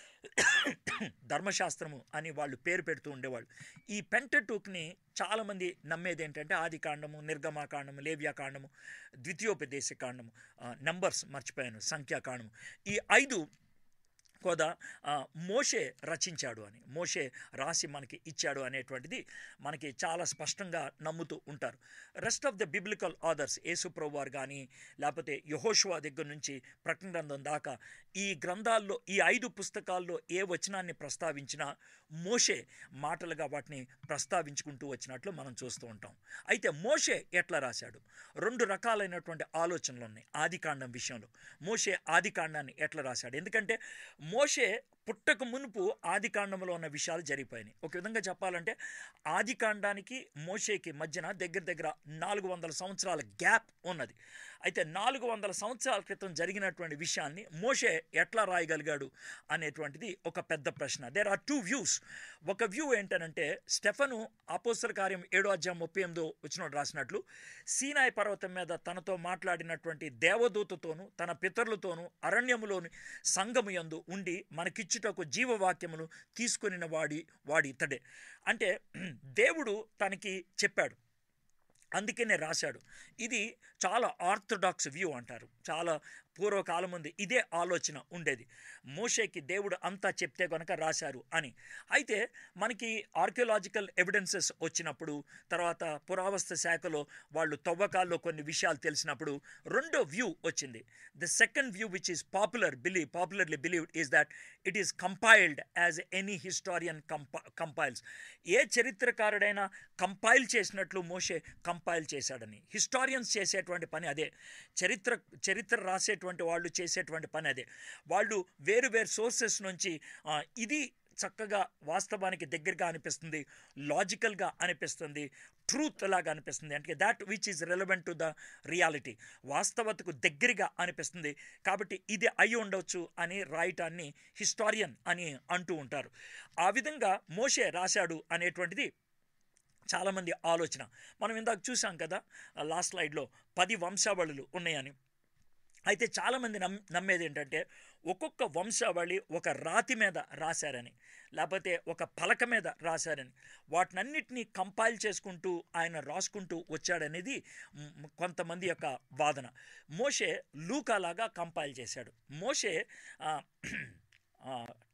Speaker 1: ధర్మశాస్త్రము అని వాళ్ళు పేరు పెడుతూ ఉండేవాళ్ళు ఈ పెంటటూక్ని చాలామంది నమ్మేది ఏంటంటే ఆది కాండము నిర్గమాకాండము లేవ్యాకాండము ద్వితీయోపదేశ కాండము నంబర్స్ మర్చిపోయాను సంఖ్యాకాండము ఈ ఐదు కూడా ఆ, మోషే రచించాడు అని మోషే రాసి మనకి ఇచ్చాడు అనేటువంటిది మనకి చాలా స్పష్టంగా నమ్ముతూ ఉంటారు rest of the biblical authors యేసుప్రభు వారు కానీ లేకపోతే యహోషువా దగ్గర నుంచి ప్రకటన గ్రంథం దాకా ఈ గ్రంథాల్లో ఈ ఐదు పుస్తకాల్లో ఏ వచనాన్ని ప్రస్తావించినా మోషే మాటలుగా వాటిని ప్రస్తావించుకుంటూ వచ్చినట్లు మనం చూస్తూ ఉంటాం అయితే మోషే ఎట్లా రాశాడు రెండు రకాలైనటువంటి ఆలోచనలు ఉన్నాయి ఆదికాండం విషయంలో మోషే ఆదికాండాన్ని ఎట్లా రాశాడు ఎందుకంటే మోషే పుట్టక మునుపు ఆదికాండంలో ఉన్న విషయాలు జరిగిపోయినాయి ఒక విధంగా చెప్పాలంటే ఆదికాండానికి మోషేకి మధ్యన దగ్గర దగ్గర నాలుగు వందల సంవత్సరాల గ్యాప్ ఉన్నది అయితే నాలుగు వందల సంవత్సరాల క్రితం జరిగినటువంటి విషయాన్ని మోషే ఎట్లా రాయగలిగాడు అనేటువంటిది ఒక పెద్ద ప్రశ్న దేర్ ఆర్ టూ వ్యూస్ ఒక వ్యూ ఏంటనంటే స్టెఫను అపోస్తల కార్యం ఏడో అధ్యాయం ముప్పై ఎనిమిదో వచ్చినట్టు రాసినట్లు సీనాయి పర్వతం మీద తనతో మాట్లాడినటువంటి దేవదూతతోనూ తన పితరులతోనూ అరణ్యములోని సంగము యందు ఉండి మనకిచ్చుటకు జీవవాక్యమును తీసుకుని వాడి వాడి ఇతడే అంటే దేవుడు తనకి చెప్పాడు అందుకనే రాశాడు ఇది చాలా ఆర్థడాక్స్ వ్యూ అంటారు చాలా పూర్వకాలం ఉంది ఇదే ఆలోచన ఉండేది మోషేకి దేవుడు అంతా చెప్తే కనుక రాశారు అని అయితే మనకి ఆర్కియలాజికల్ ఎవిడెన్సెస్ వచ్చినప్పుడు తర్వాత పురావస్తు శాఖలో వాళ్ళు తవ్వకాల్లో కొన్ని విషయాలు తెలిసినప్పుడు రెండో వ్యూ వచ్చింది the second view which is popular believe popularly believed is that it is compiled as any historian comp compiles ఏ చరిత్రకారుడైనా కంపైల్ చేసినట్లు మోషే కంపైల్ చేశాడని హిస్టారియన్స్ చేసేటువంటి పని అదే చరిత్ర చరిత్ర రాసేటువంటి వాళ్ళు చేసేటువంటి పని అదే వాళ్ళు వేరు వేరు సోర్సెస్ నుంచి ఆ, ఇది చక్కగా వాస్తవానికి దగ్గరగా అనిపిస్తుంది లాజికల్గా అనిపిస్తుంది ట్రూత్ లాగా అనిపిస్తుంది అంటే that which is relevant to the reality వాస్తవతకు దగ్గరగా అనిపిస్తుంది కాబట్టి ఇది అయి ఉండవచ్చు అని రాయటాన్ని హిస్టారియన్ అని అంటూ ఉంటారు ఆ విధంగా మోషే రాశాడు అనేటువంటిది చాలామంది ఆలోచన మనం ఇందాక చూసాం కదా లాస్ట్ స్లైడ్లో పది వంశావళులు ఉన్నాయని అయితే చాలామంది నమ్ నమ్మేది ఏంటంటే ఒక్కొక్క వంశావళి ఒక రాతి మీద రాశారని లేకపోతే ఒక పలక మీద రాశారని వాటినన్నిటినీ కంపైల్ చేసుకుంటూ ఆయన రాసుకుంటూ వచ్చాడనేది మ్, కొంతమంది యొక్క వాదన మోషే లూకాలాగా కంపైల్ చేశాడు మోషే ఆ, ఆ,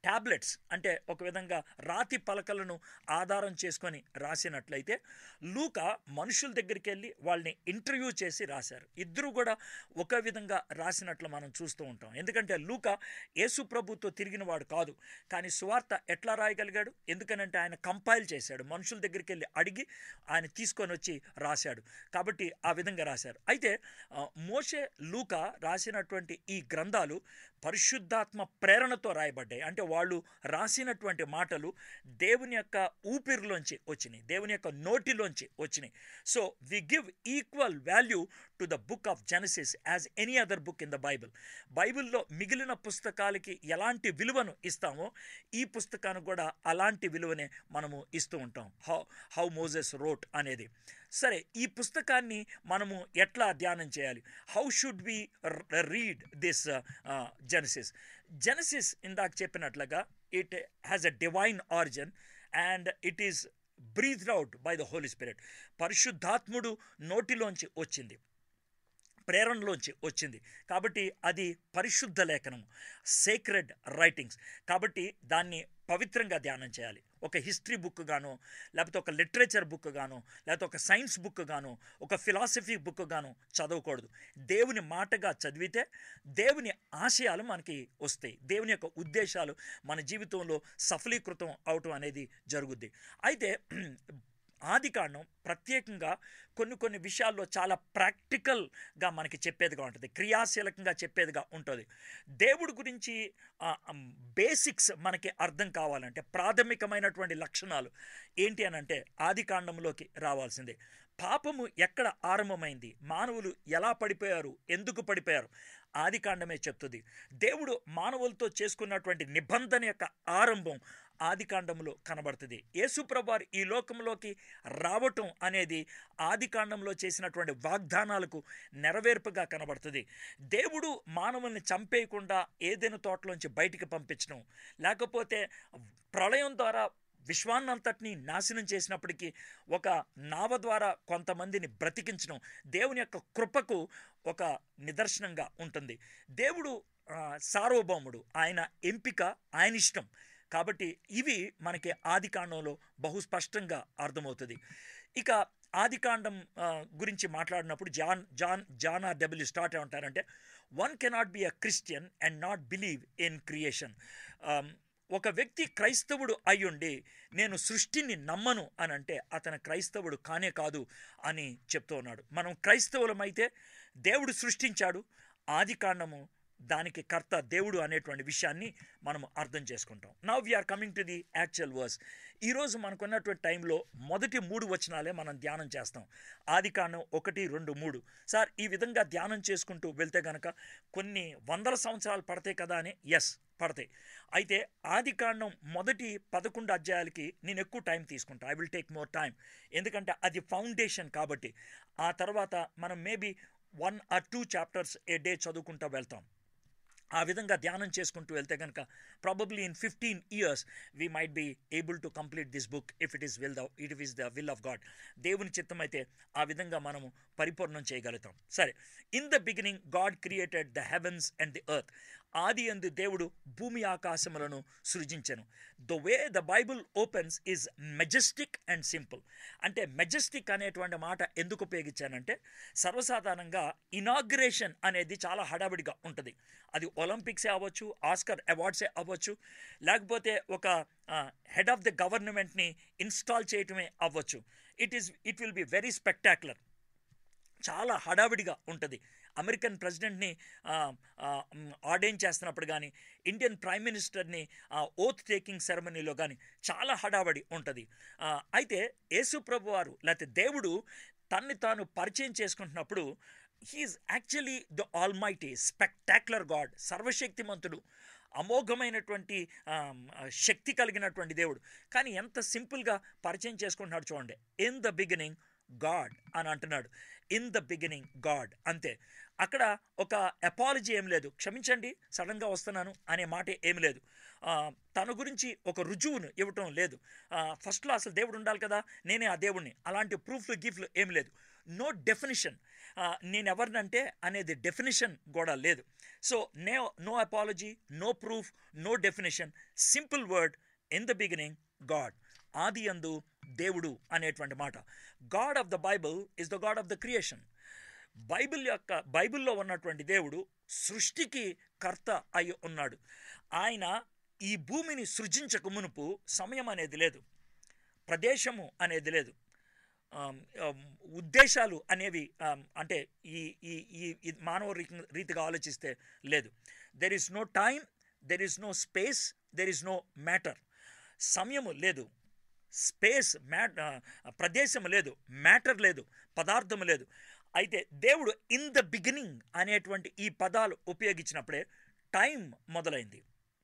Speaker 1: ట్యాబ్లెట్స్ అంటే ఒక విధంగా రాతి పలకలను ఆధారం చేసుకొని రాసినట్లయితే లూక మనుషుల దగ్గరికి వెళ్ళి వాళ్ళని ఇంటర్వ్యూ చేసి రాశారు ఇద్దరు కూడా ఒక విధంగా రాసినట్లు మనం చూస్తూ ఉంటాం ఎందుకంటే లూక యేసు ప్రభుతో తిరిగిన వాడు కాదు కానీ సువార్త ఎట్లా రాయగలిగాడు ఎందుకనంటే ఆయన కంపైల్ చేశాడు మనుషుల దగ్గరికి వెళ్ళి అడిగి ఆయన తీసుకొని వచ్చి రాశాడు కాబట్టి ఆ విధంగా రాశారు అయితే ఆ, మోషే లూక రాసినటువంటి ఈ గ్రంథాలు పరిశుద్ధాత్మ ప్రేరణతో రాయబడ్డాయి అంటే వాళ్ళు రాసినటువంటి మాటలు దేవుని యొక్క ఊపిరిలోంచి వచ్చినాయి దేవుని యొక్క నోటిలోంచి వచ్చినాయి so we give equal value to the book of Genesis as any other book in the Bible బైబిల్లో మిగిలిన పుస్తకాలకి ఎలాంటి విలువను ఇస్తామో ఈ పుస్తకానికి కూడా అలాంటి విలువనే మనము ఇస్తూ ఉంటాం హౌ హౌ మోజెస్ రోట్ అనేది సరే ఈ పుస్తకాన్ని మనము ఎట్లా ధ్యానం చేయాలి how should we read this Genesis Genesis ఇందాక చెప్పినట్లుగా it has a divine origin and it is breathed out by the Holy Spirit పరిశుద్ధాత్ముడు నోటిలోంచి వచ్చింది ప్రేరణలోంచి వచ్చింది కాబట్టి అది పరిశుద్ధ లేఖనం సేక్రెడ్ రైటింగ్స్ కాబట్టి దాన్ని పవిత్రంగా ధ్యానం చేయాలి ఒక హిస్టరీ బుక్ గాను లేకపోతే ఒక లిటరేచర్ బుక్ గాను లేకపోతే ఒక సైన్స్ బుక్ గాను ఒక ఫిలాసఫీ బుక్ గాను చదవకూడదు దేవుని మాటగా చదివితే దేవుని ఆశయాలు మనకి వస్తాయి దేవుని యొక్క ఉద్దేశాలు మన జీవితంలో సఫలీకృతం అవటం అనేది జరుగుద్ది అయితే ఆదికాండం ప్రత్యేకంగా కొన్ని కొన్ని విషయాల్లో చాలా ప్రాక్టికల్గా మనకి చెప్పేదిగా ఉంటుంది క్రియాశీలకంగా చెప్పేదిగా ఉంటుంది దేవుడి గురించి బేసిక్స్ మనకి అర్థం కావాలంటే ప్రాథమికమైనటువంటి లక్షణాలు ఏంటి అని అంటే ఆదికాండంలోకి రావాల్సిందే పాపము ఎక్కడ ఆరంభమైంది మానవులు ఎలా పడిపోయారు ఎందుకు పడిపోయారు ఆదికాండమే చెప్తుంది దేవుడు మానవులతో చేసుకున్నటువంటి నిబంధన యొక్క ఆరంభం ఆదికాండంలో కనబడుతుంది యేసుప్రభారు ఈ లోకంలోకి రావటం అనేది ఆదికాండంలో చేసినటువంటి వాగ్దానాలకు నెరవేర్పుగా కనబడుతుంది దేవుడు మానవుల్ని చంపేయకుండా ఏదైనా తోటలోంచి బయటికి పంపించడం లేకపోతే ప్రళయం ద్వారా విశ్వాన్నంతటిని నాశనం చేసినప్పటికీ ఒక నావ ద్వారా కొంతమందిని బ్రతికించడం దేవుని యొక్క కృపకు ఒక నిదర్శనంగా ఉంటుంది దేవుడు ఆ, సార్వభౌముడు ఆయన ఎంపిక ఆయన ఇష్టం కాబట్టి ఇవి మనకి ఆదికాండంలో బహు స్పష్టంగా అర్థమవుతుంది ఇక ఆదికాండం ఆ, గురించి మాట్లాడినప్పుడు John John John R W Stott ఏమంటారంటే one cannot be a Christian and not believe in creation ఒక వ్యక్తి క్రైస్తవుడు అయ్యుండి నేను సృష్టిని నమ్మను అని అంటే అతను క్రైస్తవుడు కానే కాదు అని చెప్తూ ఉన్నాడు మనం క్రైస్తవులమైతే దేవుడు సృష్టించాడు ఆది కాండము దానికి కర్త దేవుడు అనేటువంటి విషయాన్ని మనం అర్థం చేసుకుంటాం now we are coming to the actual verse ఈరోజు మనకున్నటువంటి టైంలో మొదటి మూడు వచనాలే మనం ధ్యానం చేస్తాం ఆది కాండం ఒకటి రెండు మూడు సార్ ఈ విధంగా ధ్యానం చేసుకుంటూ వెళ్తే గనక కొన్ని వందల సంవత్సరాలు పడతాయి కదా అని ఎస్ పడతాయి అయితే ఆది కాండం మొదటి పదకొండు అధ్యాయాలకి నేను ఎక్కువ టైం తీసుకుంటా I will take more time ఎందుకంటే అది ఫౌండేషన్ కాబట్టి ఆ తర్వాత మనం maybe one or two chapters a day చదువుకుంటూ వెళ్తాం ఆ విధంగా ధ్యానం చేసుకుంటూ వెళ్తే కనుక probably in fifteen years we might be able to complete this book if it is will the it is the will of God దేవుని చిత్తం అయితే ఆ విధంగా మనము పరిపూర్ణం చేయగలుగుతాం సరే in the beginning God created the heavens and the earth ఆది అందు దేవుడు భూమి ఆకాశములను సృజించెను the way the Bible opens is majestic and simple అంటే మెజెస్టిక్ అనేటువంటి మాట ఎందుకు ఉపయోగించానంటే సర్వసాధారణంగా ఇనాగ్రేషన్ అనేది చాలా హడావిడిగా ఉంటుంది అది ఒలింపిక్సే అవ్వచ్చు ఆస్కర్ అవార్డ్సే అవ్వచ్చు లేకపోతే ఒక హెడ్ ఆఫ్ ద గవర్నమెంట్ని ఇన్స్టాల్ చేయటమే అవ్వచ్చు it is it will be very spectacular చాలా హడావిడిగా ఉంటుంది అమెరికన్ ప్రెసిడెంట్ని ఆర్డైన్ చేస్తున్నప్పుడు కానీ ఇండియన్ ప్రైమ్ మినిస్టర్ని ఓత్ టేకింగ్ సెరమనీలో కానీ చాలా హడావడి ఉంటుంది ఆ, అయితే యేసు ప్రభు వారు లేకపోతే దేవుడు తన్ని తాను పరిచయం చేసుకుంటున్నప్పుడు he is actually the almighty spectacular God సర్వశక్తిమంతుడు అమోఘమైనటువంటి ఆమ్, శక్తి కలిగినటువంటి దేవుడు కానీ ఎంత సింపుల్గా పరిచయం చేసుకుంటున్నాడు చూడండి ఇన్ ద బిగినింగ్ గాడ్ అని అంటున్నాడు ఇన్ ద బిగినింగ్ గాడ్ అంతే అక్కడ ఒక అపాలజీ ఏం లేదు క్షమించండి సడన్గా వస్తున్నాను అనే మాట ఏం లేదు ఆ, తన గురించి ఒక రుజువును ఇవ్వటం లేదు ఫస్ట్లో అసలు దేవుడు ఉండాలి కదా నేనే ఆ దేవుడిని అలాంటి ప్రూఫ్లు గిఫ్ట్లు ఏం లేదు నో డెఫినిషన్ నేను ఎవరినంటే అనేది డెఫినిషన్ కూడా లేదు సో నే no apology no proof no definition simple word in the beginning God ఆది అందు దేవుడు అనేటువంటి మాట God of the Bible is the God of the creation Bible యొక్క బైబిల్లో ఉన్నటువంటి దేవుడు సృష్టికి కర్త అయి ఉన్నాడు ఆయన ఈ భూమిని సృజించక మునుపు సమయం అనేది లేదు ప్రదేశము అనేది లేదు ఆమ్, ఆమ్, ఉద్దేశాలు అనేవి ఆమ్, అంటే ఈ ఈ ఈ ఈ మానవ రీ- రీతిగా ఆలోచిస్తే లేదు there is no time there is no space there is no matter సమయము లేదు స్పేస్ మ్యాట్ ప్రదేశం లేదు మ్యాటర్ లేదు పదార్థం లేదు అయితే దేవుడు ఇన్ ద బిగినింగ్ అనేటువంటి ఈ పదాలు ఉపయోగించినప్పుడే టైం మొదలైంది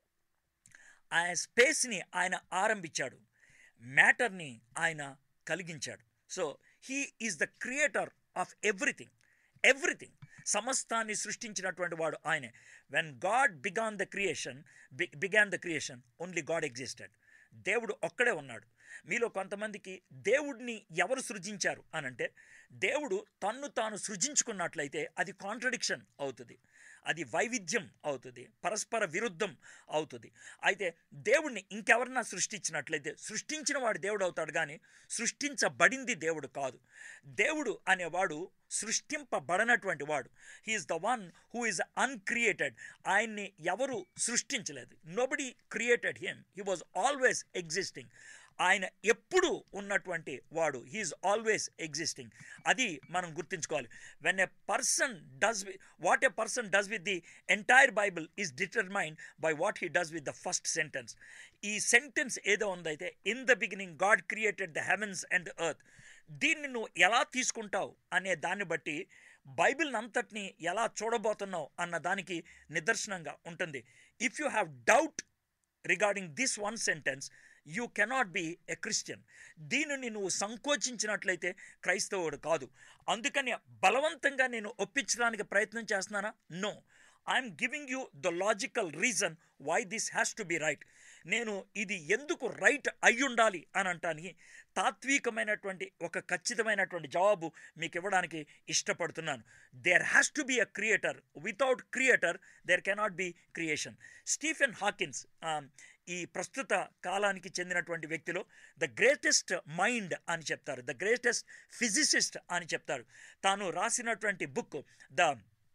Speaker 1: ఆ స్పేస్ని ఆయన ఆరంభించాడు మ్యాటర్ని ఆయన కలిగించాడు so he is the creator of everything everything సమస్తాన్ని సృష్టించినటువంటి వాడు ఆయనే when God began the creation began the creation only God existed దేవుడు ఒక్కడే ఉన్నాడు మీలో కొంతమందికి దేవుడిని ఎవరు సృజించారు అనంటే దేవుడు తన్ను తాను సృజించుకున్నట్లయితే అది కాంట్రడిక్షన్ అవుతుంది అది వైవిధ్యం అవుతుంది పరస్పర విరుద్ధం అవుతుంది అయితే దేవుడిని ఇంకెవరన్నా సృష్టించినట్లయితే సృష్టించిన వాడు దేవుడు అవుతాడు కానీ సృష్టించబడింది దేవుడు కాదు దేవుడు అనేవాడు సృష్టింపబడనటువంటి వాడు he is the one who is uncreated ఆయన్ని ఎవరు సృష్టించలేదు nobody created him he was always existing ఆయన ఎప్పుడు ఉన్నటువంటి వాడు హీఈస్ ఆల్వేస్ ఎగ్జిస్టింగ్ అది మనం గుర్తుంచుకోవాలి when a person does what a person does with the entire Bible is determined by what he does with the first sentence ఈ sentence ఏదో ఉందైతే in the beginning God created the heavens and earth దీన్ని నువ్వు ఎలా తీసుకుంటావు అనే దాన్ని బట్టి బైబిల్ అంతటిని ఎలా చూడబోతున్నావు అన్న దానికి నిదర్శనంగా ఉంటుంది if you have doubt regarding this one sentence you cannot be a Christian దీనిని నువ్వు సంకోచించినట్లయితే క్రైస్తవుడు కాదు అందుకని బలవంతంగా నేను ఒప్పించడానికి ప్రయత్నం చేస్తున్నానా no I'm giving you the logical reason why this has to be right నేను ఇది ఎందుకు రైట్ అయ్యుండాలి అని అంటానికి తాత్వికమైనటువంటి ఒక ఖచ్చితమైనటువంటి జవాబు మీకు ఇవ్వడానికి ఇష్టపడుతున్నాను there has to be a creator without creator there cannot be creation Stephen Hawking ఈ ప్రస్తుత కాలానికి చెందినటువంటి వ్యక్తిలో ద గ్రేటెస్ట్ మైండ్ అని చెప్తారు ద గ్రేటెస్ట్ ఫిజిసిస్ట్ అని చెప్తారు తాను రాసినటువంటి book the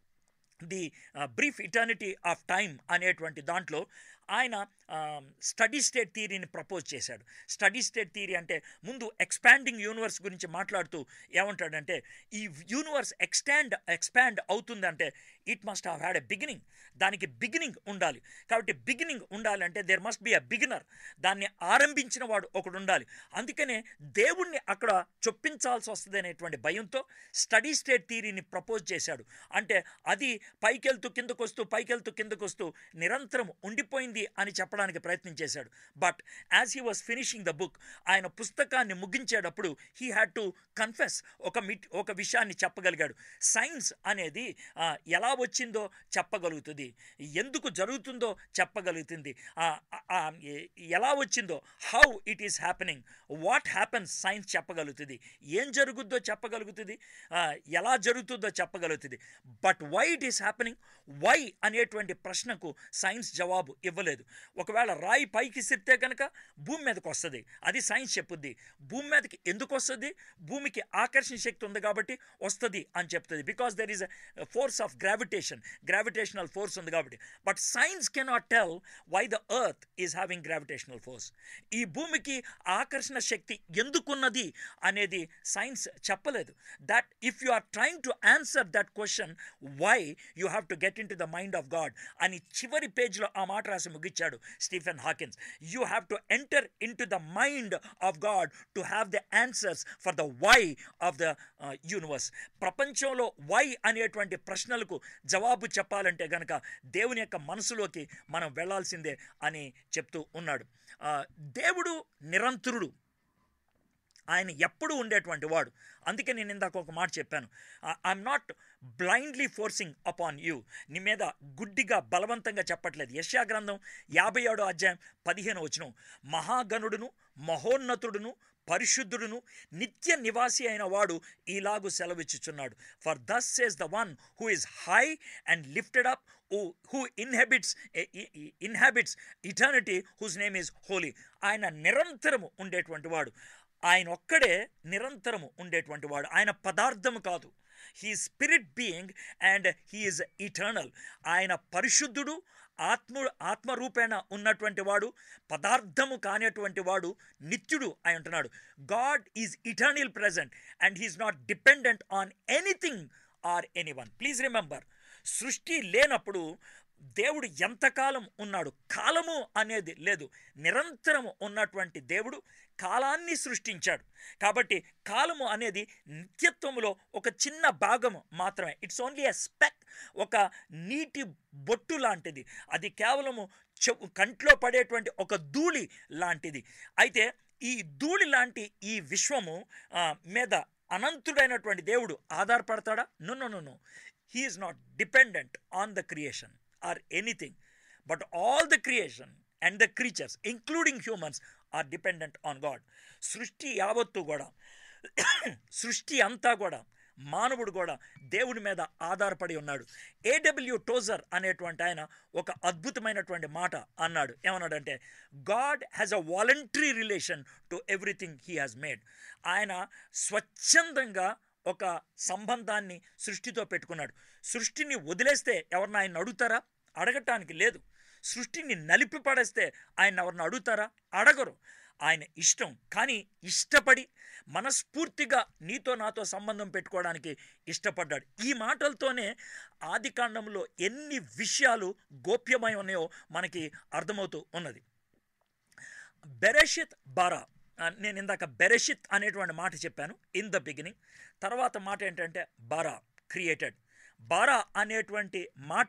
Speaker 1: the brief eternity of time అనేటువంటి దాంట్లో ఆయన స్టడీ స్టేట్ థియరీని ప్రపోజ్ చేశాడు స్టడీ స్టేట్ థియరీ అంటే ముందు ఎక్స్పాండింగ్ యూనివర్స్ గురించి మాట్లాడుతూ ఏమంటాడంటే ఈ యూనివర్స్ ఎక్స్టాండ్ ఎక్స్పాండ్ అవుతుందంటే it must have had a beginning దానికి బిగినింగ్ ఉండాలి కాబట్టి బిగినింగ్ ఉండాలంటే there must be a beginner దాన్ని ఆరంభించిన వాడు ఒకడు ఉండాలి అందుకనే దేవుణ్ణి అక్కడ చొప్పించాల్సి వస్తుంది అనేటువంటి భయంతో స్టడీ స్టేట్ థియరీని ప్రపోజ్ చేశాడు అంటే అది పైకెళ్తూ కిందకు వస్తూ పైకెళ్తూ కిందకు వస్తూ నిరంతరం ఉండిపోయింది అని చెప్పడానికి ప్రయత్నం చేశాడు but as he was finishing the book ఆయన పుస్తకాన్ని ముగించేటప్పుడు హీ హ్యాడ్ టు కన్ఫెస్ ఒక మిట్ ఒక విషయాన్ని చెప్పగలిగాడు సైన్స్ అనేది ఆ, ఎలా వచ్చిందో చెప్పగలుగుతుంది ఎందుకు జరుగుతుందో చెప్పగలుగుతుంది ఆ, ఆ, ఎ- ఎలా వచ్చిందో how it is happening what happens science చెప్పగలుగుతుంది ఏం జరుగుద్దో చెప్పగలుగుతుంది ఆ, ఎలా జరుగుతుందో చెప్పగలుగుతుంది but why it is happening why అనేటువంటి ప్రశ్నకు సైన్స్ జవాబు ఇవ్వలేదు ఒకవేళ రాయి పైకి సిరితే కనుక భూమి మీదకి వస్తుంది అది సైన్స్ చెప్పుద్ది భూమి మీదకి ఎందుకు వస్తుంది భూమికి ఆకర్షణ శక్తి ఉంది కాబట్టి వస్తుంది అని చెప్తుంది because there is a force of gravitation gravitational force ఉంది కాబట్టి but science cannot tell why the earth is having gravitational force ఈ భూమికి ఆకర్షణ శక్తి ఎందుకున్నది అనేది సైన్స్ చెప్పలేదు that if you are trying to answer that question why you have to get into the mind of God అని చివరి పేజ్లో ఆ మాట రాసి ముగించాడు Stephen Hawking you have to enter into the mind of God to have the answers for the why of the universe ప్రపంచంలో why అనేటువంటి ప్రశ్నలకు జవాబు చెప్పాలంటే గనక దేవుని యొక్క మనసులోకి మనం వెళ్ళాల్సిందే అని చెప్తూ ఉన్నాడు ఆ, దేవుడు నిరంతరుడు ఆయన ఎప్పుడు ఉండేటువంటి వాడు అందుకే నేను ఇందాక ఒక మాట చెప్పాను I'm not blindly forcing upon you నీ మీద గుడ్డిగా బలవంతంగా చెప్పట్లేదు యశ్యా గ్రంథం యాభై ఏడో అధ్యాయం పదిహేను వచనం మహాగణుడును మహోన్నతుడును పరిశుద్ధుడును నిత్య నివాసి అయిన వాడు ఈలాగు సెలవిచ్చుచున్నాడు for thus says the one who is high and lifted up who inhabits inhabits eternity whose name is holy ఆయన నిరంతరము ఉండేటువంటి వాడు ఆయన ఒక్కడే నిరంతరము ఉండేటువంటి వాడు ఆయన పదార్థము కాదు he spirit being and he is eternal ఆయన పరిశుద్ధుడు ఆత్మ ఆత్మరూపేణ ఉన్నటువంటి వాడు పదార్థము కానిటువంటి వాడు నిత్యుడు అయి ఉంటున్నాడు God is eternal present and he is not dependent on anything or any one please remember సృష్టి లేనప్పుడు దేవుడు ఎంతకాలం ఉన్నాడు కాలము అనేది లేదు నిరంతరము ఉన్నటువంటి దేవుడు కాలాన్ని సృష్టించాడు కాబట్టి కాలము అనేది నిత్యత్వములో ఒక చిన్న భాగము మాత్రమే ఇట్స్ ఓన్లీ ఎ స్పెక్ ఒక నీటి బొట్టు లాంటిది అది కేవలము చె- కంట్లో పడేటువంటి ఒక ధూళి లాంటిది అయితే ఈ ధూళి లాంటి ఈ విశ్వము ఆ, మీద అనంతుడైనటువంటి దేవుడు ఆధారపడతాడా no no no no he is not dependent on the creation or anything but all the creation and the creatures including humans are dependent on God సృష్టి యావత్తు కూడా సృష్టి అంతా కూడా మానవుడు కూడా దేవుడి మీద ఆధారపడి ఉన్నాడు ఏడబ్ల్యూ టోజర్ అనేటువంటి ఆయన ఒక అద్భుతమైనటువంటి మాట అన్నాడు ఏమన్నాడంటే God has a voluntary relation to everything he has made ఆయన స్వచ్ఛందంగా ఒక సంబంధాన్ని సృష్టితో పెట్టుకున్నాడు సృష్టిని వదిలేస్తే ఎవరిని ఆయన అడుగుతారా అడగటానికి లేదు సృష్టిని నలిపి పడేస్తే ఆయన ఎవరిని అడుగుతారా అడగరు ఆయన ఇష్టం కానీ ఇష్టపడి మనస్ఫూర్తిగా నీతో నాతో సంబంధం పెట్టుకోవడానికి ఇష్టపడ్డాడు ఈ మాటలతోనే ఆది కాండంలో ఎన్ని విషయాలు గోప్యమై ఉన్నాయో మనకి అర్థమవుతూ ఉన్నది బెరెషిత్ బారా ఆ, నేను ఇందాక బెరెషిత్ అనేటువంటి మాట చెప్పాను ఇన్ ద బిగినింగ్ తర్వాత మాట ఏంటంటే బారా క్రియేటెడ్ బారా అనేటువంటి మాట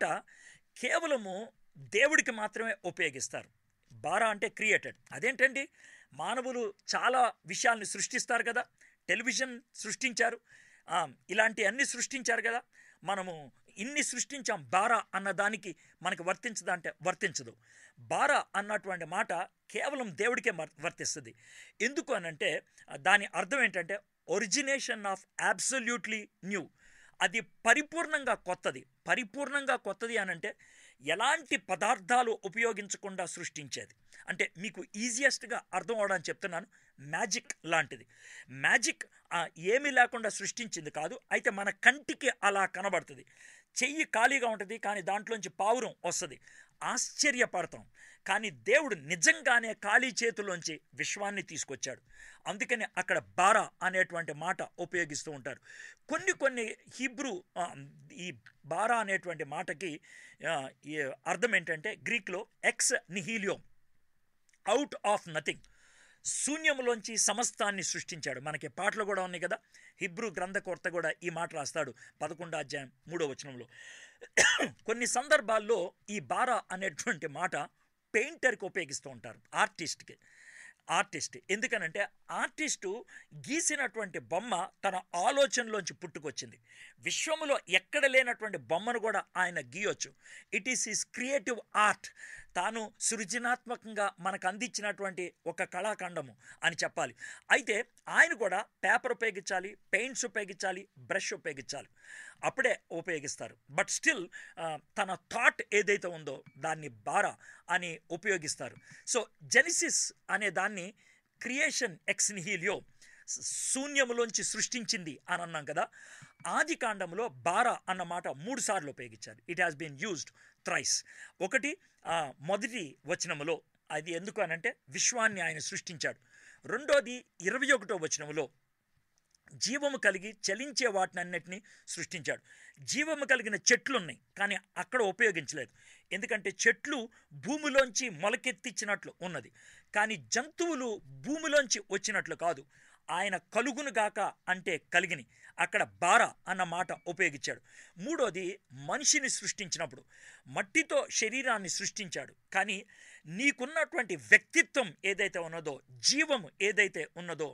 Speaker 1: కేవలము దేవుడికి మాత్రమే ఉపయోగిస్తారు బారా అంటే క్రియేటెడ్ అదేంటండి మానవులు చాలా విషయాల్ని సృష్టిస్తారు కదా టెలివిజన్ సృష్టించారు ఆ, ఇలాంటి అన్ని సృష్టించారు కదా మనము ఇన్ని సృష్టించాం బారా అన్న దానికి మనకి వర్తించదా అంటే వర్తించదు బారా అన్నటువంటి మాట కేవలం దేవుడికే మర్- వర్తిస్తుంది ఎందుకు అనంటే ఆ, దాని అర్థం ఏంటంటే ఒరిజినేషన్ ఆఫ్ అబ్సల్యూట్లీ న్యూ అది పరిపూర్ణంగా కొత్తది పరిపూర్ణంగా కొత్తది అనంటే ఎలాంటి పదార్థాలు ఉపయోగించకుండా సృష్టించేది అంటే మీకు ఈజియెస్ట్గా అర్థం అవడానికి చెప్తున్నాను మ్యాజిక్ లాంటిది మ్యాజిక్ ఆ, ఏమీ లేకుండా సృష్టించింది కాదు అయితే మన కంటికి అలా కనబడుతుంది చెయ్యి ఖాళీగా ఉంటుంది కానీ దాంట్లోంచి పావురం వస్తుంది ఆశ్చర్యపడతాం కానీ దేవుడు నిజంగానే ఖాళీ చేతిలోంచి విశ్వాన్ని తీసుకొచ్చాడు అందుకని అక్కడ బారా అనేటువంటి మాట ఉపయోగిస్తూ ఉంటారు కొన్ని కొన్ని హీబ్రూ ఆ, ఈ బారా అనేటువంటి మాటకి ఆ, ఈ అర్థం ఏంటంటే గ్రీక్లో ఎక్స్ నిహీలియో అవుట్ ఆఫ్ నథింగ్ శూన్యంలోంచి సమస్తాన్ని సృష్టించాడు మనకి పాటలు కూడా ఉన్నాయి కదా హిబ్రూ గ్రంథకర్త కూడా ఈ మాట రాస్తాడు పదకొండో అధ్యాయం మూడో వచనంలో కొన్ని సందర్భాల్లో ఈ బారా అనేటువంటి మాట పెయింటర్కి ఉపయోగిస్తూ ఉంటారు ఆర్టిస్ట్కి ఆర్టిస్ట్ ఎందుకనంటే ఆర్టిస్టు గీసినటువంటి బొమ్మ తన ఆలోచనలోంచి పుట్టుకొచ్చింది విశ్వములో ఎక్కడ లేనటువంటి బొమ్మను కూడా ఆయన గీయొచ్చు it is his creative art తాను సృజనాత్మకంగా మనకు అందించినటువంటి ఒక కళాఖండము అని చెప్పాలి అయితే ఆయన కూడా పేపర్ ఉపయోగించాలి పెయింట్స్ ఉపయోగించాలి బ్రష్ ఉపయోగించాలి అప్పుడే ఉపయోగిస్తారు బట్ స్టిల్ తన థాట్ ఏదైతే ఉందో దాన్ని బారా అని ఉపయోగిస్తారు సో జెనిసిస్ అనే దాన్ని క్రియేషన్ ఎక్స్ నిహీలియో శూన్యములోంచి సృష్టించింది అని అన్నాం కదా ఆది కాండంలో బారా అన్న మాట మూడు సార్లు ఉపయోగించారు it has been used thrice ఒకటి ఆ, మొదటి వచనములో అది ఎందుకు అనంటే విశ్వాన్ని ఆయన సృష్టించాడు రెండోది ఇరవై ఒకటో వచనములో జీవము కలిగి చలించే వాటినన్నిటిని సృష్టించాడు జీవము కలిగిన చెట్లు ఉన్నాయి కానీ అక్కడ ఉపయోగించలేదు ఎందుకంటే చెట్లు భూమిలోంచి మొలకెత్తిచ్చినట్లు ఉన్నది కానీ జంతువులు భూమిలోంచి వచ్చినట్లు కాదు ఆయన కలుగునుగాక అంటే కలిగిని అక్కడ బార అన్న మాట ఉపయోగించాడు మూడోది మనిషిని సృష్టించినప్పుడు మట్టితో శరీరాన్ని సృష్టించాడు కానీ నీకున్నటువంటి వ్యక్తిత్వం ఏదైతే ఉన్నదో జీవం ఏదైతే ఉన్నదో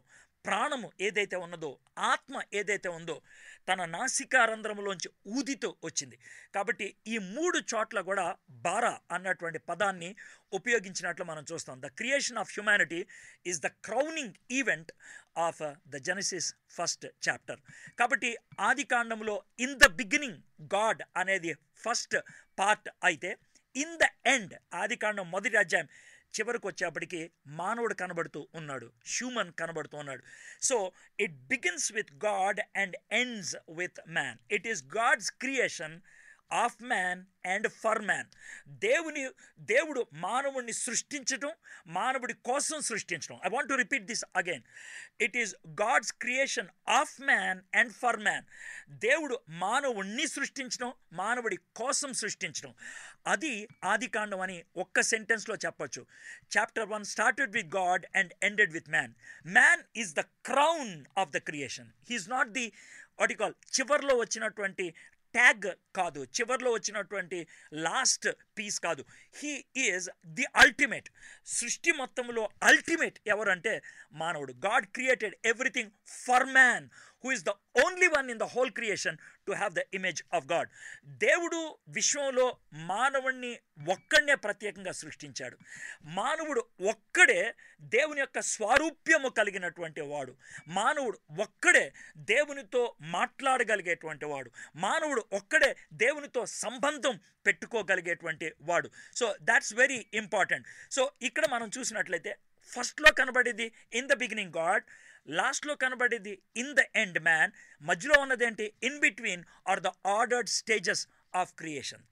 Speaker 1: ప్రాణము ఏదైతే ఉన్నదో ఆత్మ ఏదైతే ఉందో తన నాసికారంధ్రంలోంచి ఊదితో వచ్చింది కాబట్టి ఈ మూడు చోట్ల కూడా బారా అన్నటువంటి పదాన్ని ఉపయోగించినట్లు మనం చూస్తాం the creation of humanity is the crowning event of the Genesis first chapter కాబట్టి ఆది కాండంలో ఇన్ ద బిగినింగ్ గాడ్ అనేది ఫస్ట్ పార్ట్ అయితే ఇన్ ద ఎండ్ ఆది కాండం మొదటి అధ్యాయం చివరికి వచ్చేప్పటికి మానవుడు కనబడుతూ ఉన్నాడు హ్యూమన్ కనబడుతూ ఉన్నాడు so it begins with God and ends with man it is God's creation of man and for man దేవుని దేవుడు మానవుడిని సృష్టించడం మానవుడి కోసం సృష్టించడం I want to repeat this again it is God's creation of man and for man దేవుడు మానవుణ్ణి సృష్టించడం మానవుడి కోసం సృష్టించడం అది ఆది కాండం అని ఒక్క సెంటెన్స్లో చెప్పొచ్చు chapter one started with God and ended with man man is the crown of the creation he is not the ఆటికాల్ చివర్లో వచ్చినటువంటి ట్యాగ్ కాదు చివర్లో వచ్చినటువంటి లాస్ట్ పీస్ కాదు హీ ఈజ్ ది అల్టిమేట్ సృష్టి మొత్తంలో అల్టిమేట్ ఎవరంటే మానవుడు God created everything for man who is the only one in the whole creation to have the image of God దేవుడు విశ్వంలో మానవుణ్ణి ఒక్కడనే ప్రత్యేకంగా సృష్టించాడు మానవుడు ఒక్కడే దేవుని యొక్క స్వారూప్యము కలిగినటువంటి వాడు మానవుడు ఒక్కడే దేవునితో మాట్లాడగలిగేటువంటి వాడు మానవుడు ఒక్కడే దేవునితో సంబంధం పెట్టుకోగలిగేటువంటి వాడు so that's very important so ఇక్కడ మనం చూసినట్లయితే ఫస్ట్లో కనబడేది ఇన్ ద బిగినింగ్ గాడ్ లాస్ట్లో కనబడేది ఇన్ ద ఎండ్ మ్యాన్ మధ్యలో ఉన్నదేంటి in between or the ordered stages of creation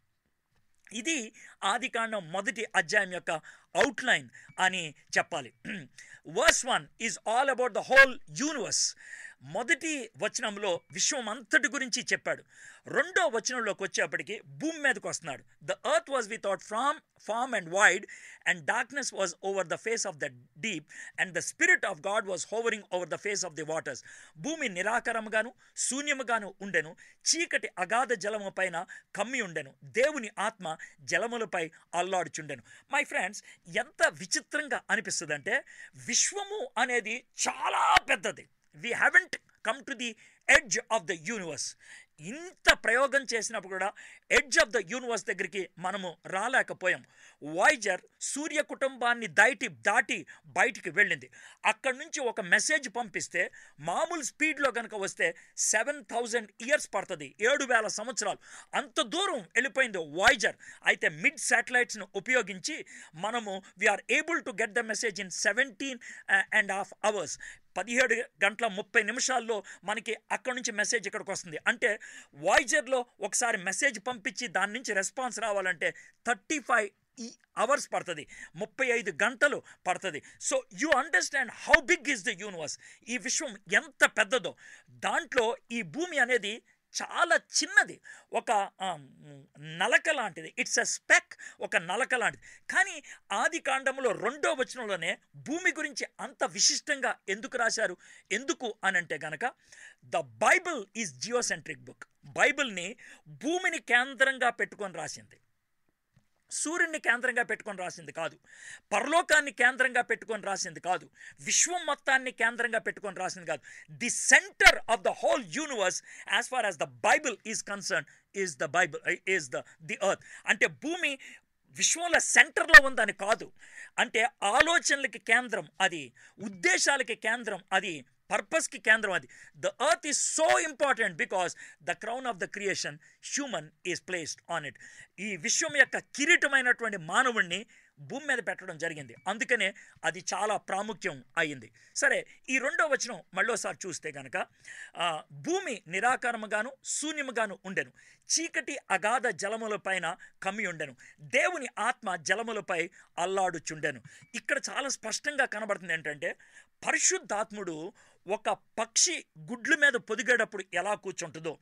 Speaker 1: ఇది ఆదికాండం మొదటి అధ్యాయం యొక్క అవుట్లైన్ అని చెప్పాలి verse one is all about the whole universe మొదటి వచనంలో విశ్వం అంతటి గురించి చెప్పాడు రెండో వచనంలోకి వచ్చేప్పటికి భూమి మీదకి వస్తున్నాడు the earth was without from form and void and darkness was over the face of the deep and the spirit of God was hovering over the face of the waters భూమి నిరాకరముగాను శూన్యముగాను ఉండెను చీకటి అగాధ జలము పైన కమ్మి ఉండెను దేవుని ఆత్మ జలములపై అల్లాడుచుండెను మై ఫ్రెండ్స్ ఎంత విచిత్రంగా అనిపిస్తుందంటే విశ్వము అనేది చాలా పెద్దది we haven't come to the edge of the universe ఇంత ప్రయోగం చేసినప్పుడు కూడా ఎడ్జ్ ఆఫ్ ద యూనివర్స్ దగ్గరికి మనము రాలేకపోయాం వాయిజర్ సూర్య కుటుంబాన్ని దాటి దాటి బయటికి వెళ్ళింది అక్కడి నుంచి ఒక మెసేజ్ పంపిస్తే మామూలు స్పీడ్లో కనుక వస్తే సెవెన్ థౌజండ్ ఇయర్స్ పడుతుంది ఏడు వేల సంవత్సరాలు అంత దూరం వెళ్ళిపోయింది వాయిజర్ అయితే మిడ్ శాటిలైట్స్ను ఉపయోగించి మనము we are able to get the message in seventeen and half hours పదిహేడు గంటల ముప్పై నిమిషాల్లో మనకి అక్కడి నుంచి మెసేజ్ ఇక్కడికి వస్తుంది అంటే వాయిజర్లో ఒకసారి మెసేజ్ పంపించి దాని నుంచి రెస్పాన్స్ రావాలంటే థర్టీ ఫైవ్ ఈ అవర్స్ పడుతుంది ముప్పై ఐదు గంటలు పడుతుంది so you understand how big is the universe ఈ విశ్వం ఎంత పెద్దదో దాంట్లో ఈ భూమి అనేది చాలా చిన్నది ఒక నలక లాంటిది ఇట్స్ అ స్పెక్ ఒక నలక లాంటిది కానీ ఆది కాండంలో రెండో వచనంలోనే భూమి గురించి అంత విశిష్టంగా ఎందుకు రాశారు ఎందుకు అని అంటే గనక the Bible is geocentric book బైబిల్ని భూమిని కేంద్రంగా పెట్టుకొని రాసింది సూర్యుడిని కేంద్రంగా పెట్టుకొని రాసింది కాదు పరలోకాన్ని కేంద్రంగా పెట్టుకొని రాసింది కాదు విశ్వం మొత్తాన్ని కేంద్రంగా పెట్టుకొని రాసింది కాదు the centre of the whole universe as far as the Bible is concern is the Bible is the the earth అంటే భూమి విశ్వంలో సెంటర్లో ఉందని కాదు అంటే ఆలోచనలకి కేంద్రం అది ఉద్దేశాలకి కేంద్రం అది పర్పస్కి కేంద్రం అది the earth is so important because the crown of the creation human is placed on it ఈ విశ్వం యొక్క కిరీటమైనటువంటి మానవుణ్ణి భూమి మీద పెట్టడం జరిగింది అందుకనే అది చాలా ప్రాముఖ్యం అయింది సరే ఈ రెండో వచనం మళ్ళోసారి చూస్తే గనక భూమి నిరాకారముగాను శూన్యముగాను ఉండెను చీకటి అగాధ జలములపైన కమ్మి ఉండెను దేవుని ఆత్మ జలములపై అల్లాడుచుండెను ఇక్కడ చాలా స్పష్టంగా కనబడుతుంది ఏంటంటే పరిశుద్ధాత్ముడు ఒక పక్షి గుడ్ల మీద పొదిగేటప్పుడు ఎలా కూర్చుంటుందో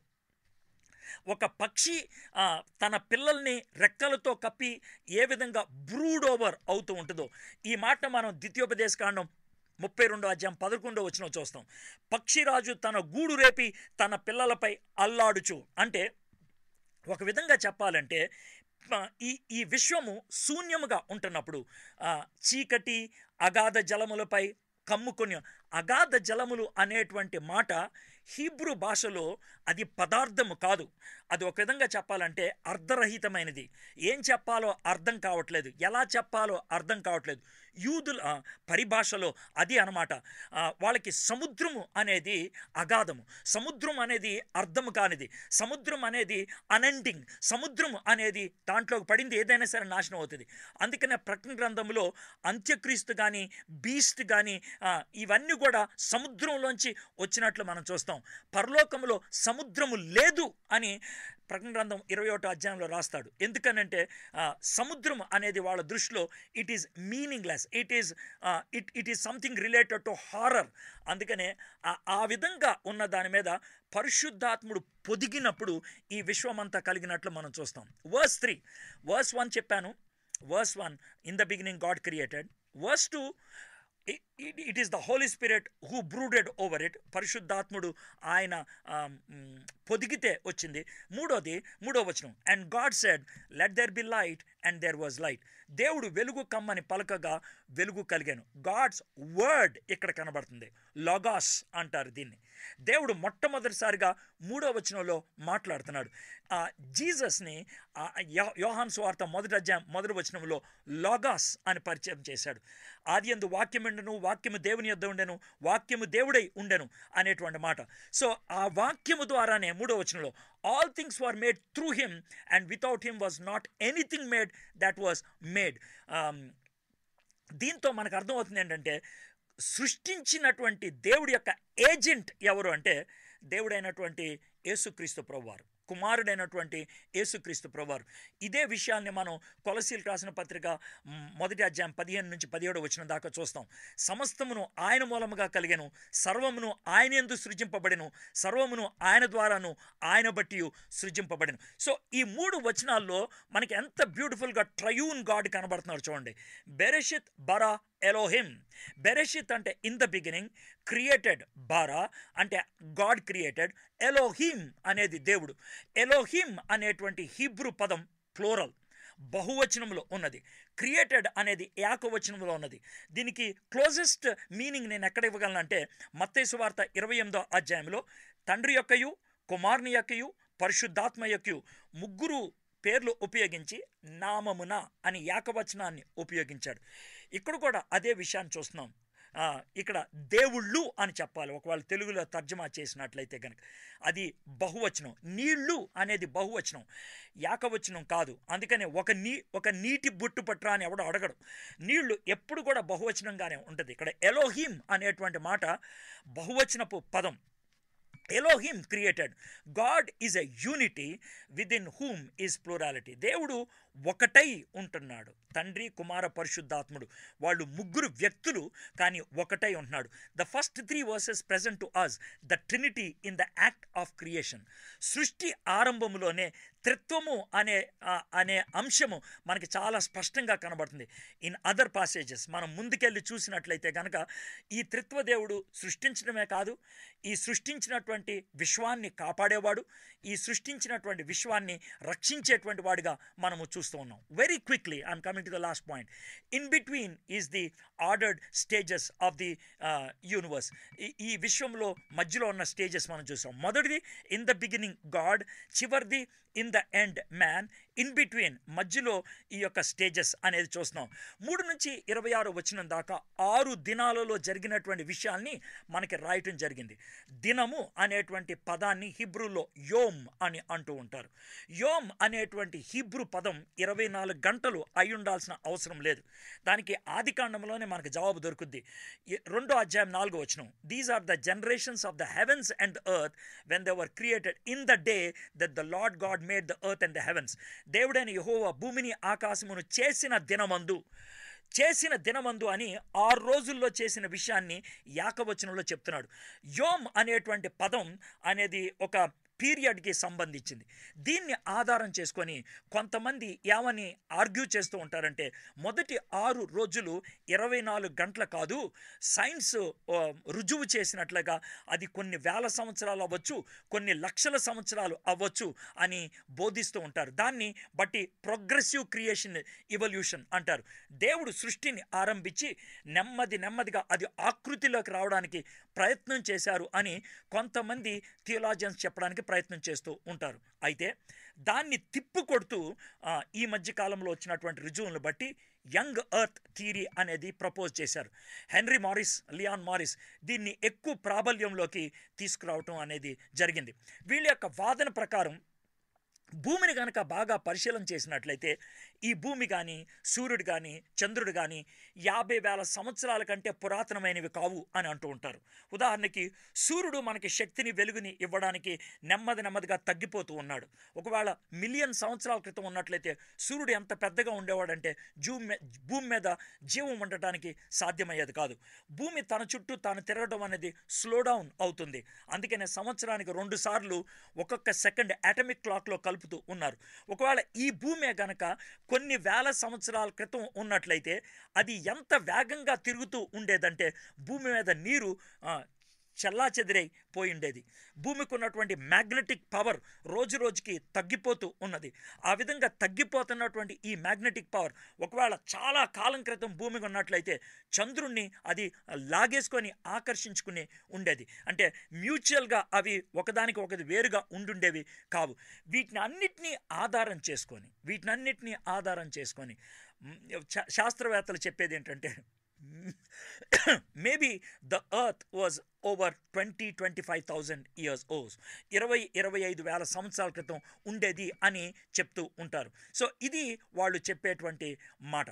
Speaker 1: ఒక పక్షి తన పిల్లల్ని రెక్కలతో కప్పి ఏ విధంగా బ్రూడ్ ఓవర్ అవుతూ ఉంటుందో ఈ మాట మనం ద్వితీయోపదేశ కాండం ముప్పై రెండో అధ్యాయం పదకొండో వచ్చిన చూస్తాం పక్షిరాజు తన గూడు రేపి తన పిల్లలపై అల్లాడుచు అంటే ఒక విధంగా చెప్పాలంటే ఈ ఈ విశ్వము శూన్యముగా ఉంటున్నప్పుడు చీకటి అగాధ జలములపై కమ్ముకొని అగాధ జలములు అనేటువంటి మాట హీబ్రూ భాషలో అది పదార్థము కాదు అది ఒక విధంగా చెప్పాలంటే అర్ధరహితమైనది ఏం చెప్పాలో అర్థం కావట్లేదు ఎలా చెప్పాలో అర్థం కావట్లేదు యూదుల ఆ, పరిభాషలో అది అనమాట ఆ, వాళ్ళకి సముద్రము అనేది అగాధము సముద్రం అనేది అర్థము కానిది సముద్రం అనేది అనెండింగ్ సముద్రం అనేది దాంట్లోకి పడింది ఏదైనా సరే నాశనం అవుతుంది అందుకనే ప్రకటన గ్రంథంలో అంత్యక్రీస్తు కానీ బీస్ట్ కానీ ఇవన్నీ కూడా సముద్రంలోంచి వచ్చినట్లు మనం చూస్తాం పరలోకంలో సముద్రము లేదు అని ప్రకటన గ్రంథం ఇరవై ఒకటో అధ్యాయంలో రాస్తాడు ఎందుకనంటే ఆ, సముద్రం అనేది వాళ్ళ దృష్టిలో it is meaningless it is it it is something related to horror అందుకనే ఆ- ఆ విధంగా ఉన్న దాని మీద పరిశుద్ధాత్ముడు పొదిగినప్పుడు ఈ విశ్వమంతా కలిగినట్లు మనం చూస్తాం వర్స్ త్రీ వర్స్ వన్ చెప్పాను verse one in the beginning God created verse two it is the Holy Spirit who brooded over it పరిశుద్ధాత్ముడు ఆయన ఆమ్, మ్, పొదిగితే వచ్చింది మూడోది మూడో వచనం and God said let there be light and there was light దేవుడు వెలుగు కమ్మని పలకగా వెలుగు కలిగాను గాడ్స్ వర్డ్ ఇక్కడ కనబడుతుంది లాగాస్ అంటారు దీన్ని దేవుడు మొట్టమొదటిసారిగా మూడో వచనంలో మాట్లాడుతున్నాడు ఆ జీసస్ని ఆ యో- యోహాన్ స్వార్త మొదటి అధ్యాయం మొదటి వచనంలో లాగాస్ అని పరిచయం చేశాడు ఆది ఎందు వాక్యముండెను వాక్యము దేవుని యొద్ద ఉండెను వాక్యము దేవుడై ఉండెను అనేటువంటి మాట సో ఆ వాక్యము ద్వారానే మూడో వచనంలో all things were made through him and without him was not anything made that was made దీంతో మనకు అర్థమవుతుంది ఏంటంటే సృష్టించినటువంటి దేవుడి యొక్క ఏజెంట్ ఎవరు అంటే దేవుడైనటువంటి యేసుక్రీస్తు ప్రభువారు కుమారుడైనటువంటి యేసుక్రీస్తు ప్రభువారు ఇదే విషయాల్ని మనం కొలసీలు రాసిన పత్రిక మ్, మొదటి అధ్యాయం పదిహేను నుంచి పదిహేడు వచ్చిన దాకా చూస్తాం సమస్తమును ఆయన మూలముగా కలిగెను సర్వమును ఆయన ఎందు సృజింపబడెను సర్వమును ఆయన ద్వారాను ఆయన బట్టి సృజింపబడెను సో ఈ మూడు వచనాల్లో మనకి ఎంత బ్యూటిఫుల్గా ట్రయూన్ గాడ్ కనబడుతున్నారు చూడండి బెరెషిత్ బరా ఎలోహిమ్ బెరెషిత్ అంటే ఇన్ ద బిగినింగ్ క్రియేటెడ్ బారా అంటే గాడ్ క్రియేటెడ్ ఎలోహిమ్ అనేది దేవుడు ఎలోహిమ్ అనేటువంటి హీబ్రూ పదం ప్లోరల్ బహువచనంలో ఉన్నది క్రియేటెడ్ అనేది ఏకవచనంలో ఉన్నది దీనికి క్లోజెస్ట్ మీనింగ్ నేను ఎక్కడ ఇవ్వగలనంటే మత్తేసు వార్త ఇరవై ఎనిమిదో అధ్యాయంలో తండ్రి యొక్కయు కుమారుని యొక్కయు పరిశుద్ధాత్మ యొక్కయు ముగ్గురు పేర్లు ఉపయోగించి నామమున అని ఏకవచనాన్ని ఉపయోగించాడు ఇక్కడ కూడా అదే విషయాన్ని చూస్తున్నాం ఆ, ఇక్కడ దేవుళ్ళు అని చెప్పాలి ఒకవేళ తెలుగులో తర్జమా చేసినట్లయితే కనుక అది బహువచనం నీళ్ళు అనేది బహువచనం యాకవచనం కాదు అందుకనే ఒక నీ ఒక నీటి బుట్టు పట్రా అని ఎవడో అడగడు నీళ్లు ఎప్పుడు కూడా బహువచనంగానే ఉంటుంది ఇక్కడ ఎలోహిం అనేటువంటి మాట బహువచనపు పదం ఎలోహిమ్ created God is a unity with in whom is plurality దేవుడు ఒకటై ఉంటున్నాడు తండ్రి కుమార పరిశుద్ధాత్ముడు వాళ్ళు ముగ్గురు వ్యక్తులు కానీ ఒకటై ఉంటున్నాడు the first three verses present to us the Trinity in the act of creation సృష్టి ఆరంభములోనే త్రిత్వము అనే ఆ, అనే అంశము మనకి చాలా స్పష్టంగా కనబడుతుంది ఇన్ అదర్ పాసేజెస్ మనం ముందుకెళ్ళి చూసినట్లయితే కనుక ఈ త్రిత్వ దేవుడు సృష్టించడమే కాదు ఈ సృష్టించినటువంటి విశ్వాన్ని కాపాడేవాడు ఈ సృష్టించినటువంటి విశ్వాన్ని రక్షించేటువంటి వాడిగా మనము చూస్తూ ఉన్నాం very quickly I'm coming to the last point in between is the ordered stages of the universe ఈ విశ్వంలో మధ్యలో ఉన్న స్టేజెస్ మనం చూసాం మొదటిది ఇన్ ద బిగినింగ్ గాడ్ చివరిది in the end man in between మధ్యలో ఈ యొక్క స్టేజెస్ అనేది చూస్తున్నాం మూడు నుంచి ఇరవై ఆరు వచ్చిన దాకా ఆరు దినాలలో జరిగినటువంటి విషయాల్ని మనకి రాయటం జరిగింది దినము అనేటువంటి పదాన్ని హిబ్రూలో యోమ్ అని అంటూ ఉంటారు యోమ్ అనేటువంటి హిబ్రూ పదం ఇరవై నాలుగు గంటలు అయి ఉండాల్సిన అవసరం లేదు దానికి ఆది కాండంలోనే మనకు జవాబు దొరుకుద్ది ఈ రెండో అధ్యాయం నాలుగో వచనం these are the generations of the heavens and earth when they were created in the day that the Lord God made the earth and the heavens దేవుడైన యెహోవా భూమిని ఆకాశమును చేసిన దినమందు చేసిన దినమందు అని ఆరు రోజుల్లో చేసిన విషయాన్ని యాకవచనంలో చెప్తున్నాడు యోమ్ అనేటువంటి పదం అనేది ఒక పీరియడ్కి సంబంధించింది దీన్ని ఆధారం చేసుకొని కొంతమంది ఏమని ఆర్గ్యూ చేస్తూ ఉంటారంటే మొదటి ఆరు రోజులు ఇరవై నాలుగు గంటల కాదు సైన్స్ ఆ, రుజువు చేసినట్లుగా అది కొన్ని వేల సంవత్సరాలు అవ్వచ్చు కొన్ని లక్షల సంవత్సరాలు అవ్వచ్చు అని బోధిస్తూ ఉంటారు దాన్ని బట్టి ప్రోగ్రెసివ్ క్రియేషన్ ఇవల్యూషన్ అంటారు దేవుడు సృష్టిని ఆరంభించి నెమ్మది నెమ్మదిగా అది ఆకృతిలోకి రావడానికి ప్రయత్నం చేశారు అని కొంతమంది థియోలాజియన్స్ చెప్పడానికి ప్రయత్నం చేస్తూ ఉంటారు అయితే దాన్ని తిప్పు కొడుతూ ఆ, ఈ మధ్య కాలంలో వచ్చినటువంటి రుజువులను బట్టి యంగ్ ఎర్త్ థియరీ అనేది ప్రపోజ్ చేశారు హెన్రీ మారిస్ లియాన్ మారిస్ దీన్ని ఎక్కువ ప్రాబల్యంలోకి తీసుకురావటం అనేది జరిగింది వీళ్ళ యొక్క వాదన ప్రకారం భూమిని కనుక బాగా పరిశీలన చేసినట్లయితే ఈ భూమి కానీ సూర్యుడు కానీ చంద్రుడు కానీ యాభై వేల సంవత్సరాల కంటే పురాతనమైనవి కావు అని అంటూ ఉంటారు ఉదాహరణకి సూర్యుడు మనకి శక్తిని వెలుగుని ఇవ్వడానికి నెమ్మది నెమ్మదిగా తగ్గిపోతూ ఉన్నాడు ఒకవేళ మిలియన్ సంవత్సరాల క్రితం ఉన్నట్లయితే సూర్యుడు ఎంత పెద్దగా ఉండేవాడంటే జూ మే- భూమి మీద జీవం ఉండటానికి సాధ్యమయ్యేది కాదు భూమి తన చుట్టూ తాను తిరగడం అనేది స్లో డౌన్ అవుతుంది అందుకనే సంవత్సరానికి రెండు సార్లు ఒక్కొక్క సెకండ్ అటమిక్ క్లాక్లో కలుపుతూ ఉన్నారు ఒకవేళ ఈ భూమే గనక కొన్ని వేల సంవత్సరాల క్రితం ఉన్నట్లయితే అది ఎంత వేగంగా తిరుగుతూ ఉండేదంటే భూమి మీద నీరు ఆ, చల్లా పోయి ఉండేది భూమికి ఉన్నటువంటి మ్యాగ్నెటిక్ పవర్ రోజు రోజుకి తగ్గిపోతూ ఉన్నది ఆ విధంగా తగ్గిపోతున్నటువంటి ఈ మ్యాగ్నెటిక్ పవర్ ఒకవేళ చాలా కాలం క్రితం భూమికి ఉన్నట్లయితే చంద్రుణ్ణి అది లాగేసుకొని ఆకర్షించుకుని ఉండేది అంటే మ్యూచువల్గా అవి ఒకదానికి ఒకటి వేరుగా ఉండుండేవి కావు వీటిని అన్నిటినీ ఆధారం చేసుకొని వీటిని అన్నిటినీ ఆధారం చేసుకొని మ్, శా- శాస్త్రవేత్తలు చెప్పేది ఏంటంటే maybe the earth was over twenty twenty five thousand years ఓస్ ఇరవై ఇరవై ఐదు వేల సంవత్సరాల క్రితం ఉండేది అని చెప్తూ ఉంటారు సో ఇది వాళ్ళు చెప్పేటువంటి మాట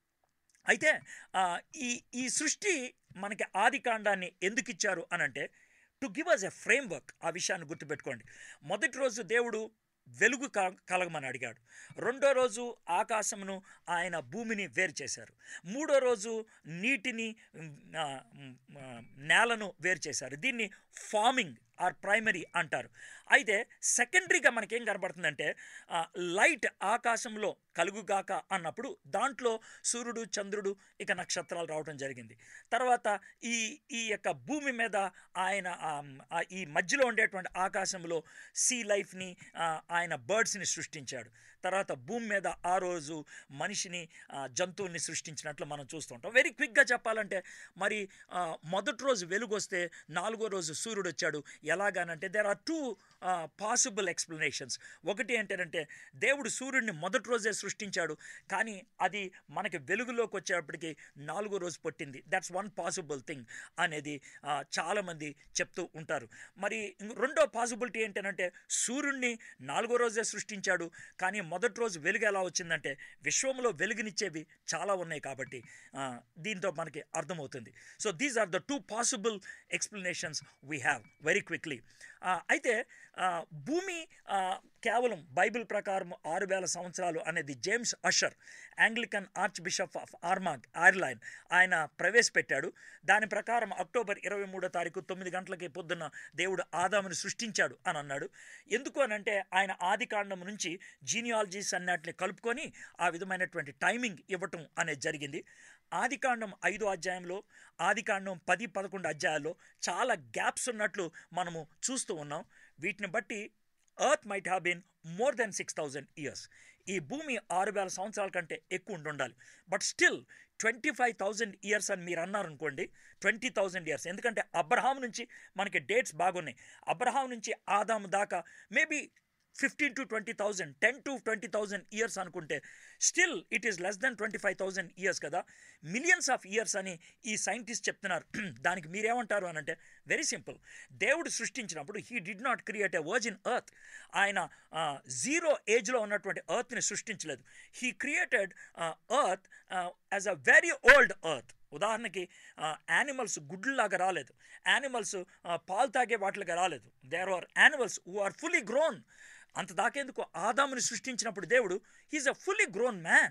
Speaker 1: అయితే ఆ, ఈ ఈ సృష్టి మనకి ఆది కాండాన్ని ఎందుకు ఇచ్చారు అని అంటే to give us a framework ఆ విషయాన్ని గుర్తుపెట్టుకోండి మొదటి రోజు దేవుడు వెలుగు క- కలగమని అడిగాడు రెండో రోజు ఆకాశమును ఆయన భూమిని వేరు చేశారు మూడో రోజు నీటిని మ్, ఆ, మ్, ఆ, నేలను వేరు చేశారు దీన్ని ఫార్మింగ్ ఆర్ ప్రైమరీ అంటారు అయితే సెకండరీగా మనకేం కనబడుతుందంటే ఆ, లైట్ ఆకాశంలో కలుగుగాక అన్నప్పుడు దాంట్లో సూర్యుడు చంద్రుడు ఇక నక్షత్రాలు రావడం జరిగింది తర్వాత ఈ ఈ యొక్క భూమి మీద ఆయన ఆ, ఆ, ఈ మధ్యలో ఉండేటువంటి ఆకాశంలో సీ లైఫ్ని ఆ, ఆయన బర్డ్స్ని సృష్టించాడు తర్వాత భూమి మీద ఆ రోజు మనిషిని ఆ, జంతువుల్ని సృష్టించినట్లు మనం చూస్తుంటాం వెరీ క్విక్గా చెప్పాలంటే మరి ఆ, మొదటి రోజు వెలుగు వస్తే నాలుగో రోజు సూర్యుడు వచ్చాడు ఎలాగానంటే there are two possible explanations ఒకటి ఏంటంటే దేవుడు సూర్యుడిని మొదటి రోజే సృష్టించాడు కానీ అది మనకి వెలుగులోకి వచ్చేటప్పటికి నాలుగో రోజు పట్టింది దట్స్ వన్ పాసిబుల్ థింగ్ అనేది ఆ, చాలామంది చెప్తూ ఉంటారు మరి ఇంకో రెండో పాసిబిలిటీ ఏంటంటే సూర్యుడిని నాలుగో రోజే సృష్టించాడు కానీ మొదటి రోజు వెలుగు ఎలా వచ్చిందంటే విశ్వంలో వెలుగునిచ్చేవి చాలా ఉన్నాయి కాబట్టి ఆ, దీంతో మనకి అర్థమవుతుంది so these are the two possible explanations we have very quickly అయితే ఆ, భూమి ఆ, కేవలం బైబిల్ ప్రకారం ఆరు వేల సంవత్సరాలు అనేది James Ussher Anglican archbishop of Armagh Ireland ఆయన ప్రవేశపెట్టాడు దాని ప్రకారం అక్టోబర్ ఇరవై మూడో తారీఖు తొమ్మిది గంటలకి పొద్దున్న దేవుడు ఆదాముని సృష్టించాడు అని అన్నాడు ఎందుకు అని అంటే ఆయన ఆది కాండం నుంచి జీనియాలజీస్ అన్నిటిని కలుపుకొని ఆ విధమైనటువంటి టైమింగ్ ఇవ్వటం అనేది జరిగింది ఆదికాండం ఐదో అధ్యాయంలో ఆదికాండం పది పదకొండు అధ్యాయాల్లో చాలా గ్యాప్స్ ఉన్నట్లు మనము చూస్తూ ఉన్నాం వీటిని బట్టి earth might have been more than six thousand years ఈ భూమి ఆరు వేల సంవత్సరాల కంటే ఎక్కువ ఉండి ఉండాలి but still twenty five thousand years అని మీరు అన్నారనుకోండి ట్వంటీ థౌజండ్ ఇయర్స్ ఎందుకంటే అబ్రహాం నుంచి మనకి డేట్స్ బాగున్నాయి అబ్రహాం నుంచి ఆదాము దాకా maybe fifteen to twenty thousand ten to twenty thousand years అనుకుంటే still it is less than twenty five thousand years కదా మిలియన్స్ ఆఫ్ ఇయర్స్ అని ఈ సైంటిస్ట్ చెప్తున్నారు దానికి మీరేమంటారు అని అంటే వెరీ సింపుల్ దేవుడు సృష్టించినప్పుడు he did not create a virgin earth ఆయన జీరో ఏజ్లో ఉన్నటువంటి ఎర్త్ని సృష్టించలేదు he created earth as a very old earth ఉదాహరణకి యానిమల్స్ గుడ్లలాగా రాలేదు యానిమల్స్ పాలు తాగే వాటిలాగా రాలేదు there are animals who are fully grown అంత దాకేందుకు ఆదాముని సృష్టించినప్పుడు దేవుడు he is a fully grown man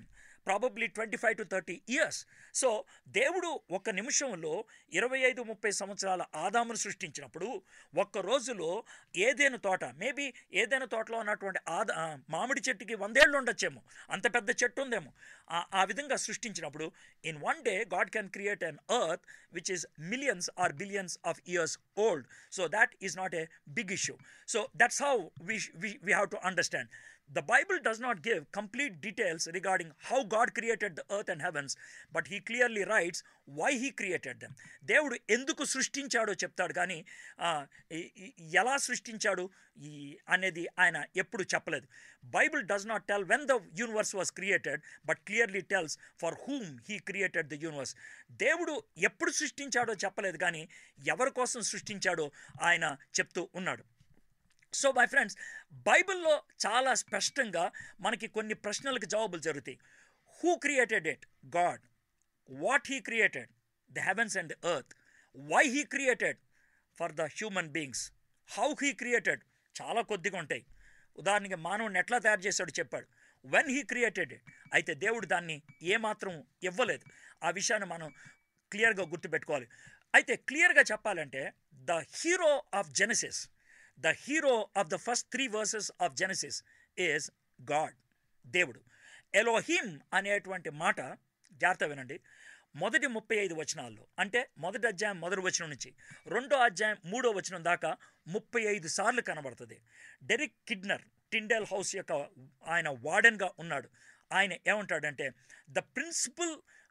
Speaker 1: probably twenty five to thirty years so దేవుడు ఒక నిమిషంలో ఇరవై ఐదు ముప్పై సంవత్సరాల ఆదామును సృష్టించినప్పుడు ఒక్క రోజులో ఏదైనా తోట మేబీ ఏదైనా తోటలో ఉన్నటువంటి ఆద ఆ, మామిడి చెట్టుకి వందేళ్ళు ఉండొచ్చేమో అంత పెద్ద చెట్టు ఉందేమో ఆ- ఆ విధంగా సృష్టించినప్పుడు in one day God can create an earth which is millions or billions of years old so that is not a big issue so that's how we, we, we have to understand. The Bible does not give complete details regarding how God created the earth and heavens, but He clearly writes why He created them. దేవుడు ఎందుకు సృష్టించాడో చెప్తాడు కానీ ఆ, ఈ- ఈ- ఎలా సృష్టించాడు ఈ అనేది ఆయన ఎప్పుడు చెప్పలేదు Bible does not tell when the universe was created but clearly tells for whom he created the universe దేవుడు ఎప్పుడు సృష్టించాడో చెప్పలేదు కానీ ఎవరి కోసం సృష్టించాడో ఆయన చెప్తూ ఉన్నాడు సో మై ఫ్రెండ్స్ బైబిల్లో చాలా స్పష్టంగా మనకి కొన్ని ప్రశ్నలకు జవాబులు జరుగుతాయి who created it God what he created the heavens and earth why he created for the human beings how he created చాలా కొద్దిగా ఉంటాయి ఉదాహరణకి మానవుని ఎట్లా తయారు చేశాడు చెప్పాడు వెన్ హీ క్రియేటెడ్ ఇట్ అయితే దేవుడు దాన్ని ఏమాత్రం ఇవ్వలేదు ఆ విషయాన్ని మనం క్లియర్గా గుర్తుపెట్టుకోవాలి అయితే క్లియర్గా చెప్పాలంటే the hero of Genesis the hero of the first three verses of Genesis is God దేవుడు ఎలోహిమ్ అనేటువంటి మాట జాగ్రత్త వినండి మొదటి ముప్పై ఐదు వచనాల్లో అంటే మొదటి అధ్యాయం మొదటి వచనం నుంచి రెండో అధ్యాయం మూడో వచనం దాకా ముప్పై ఐదు సార్లు కనబడుతుంది డెరిక్ కిడ్నర్ టిండెల్ హౌస్ యొక్క ఆయన వార్డెన్గా ఉన్నాడు ఆయన ఏమంటాడంటే the principal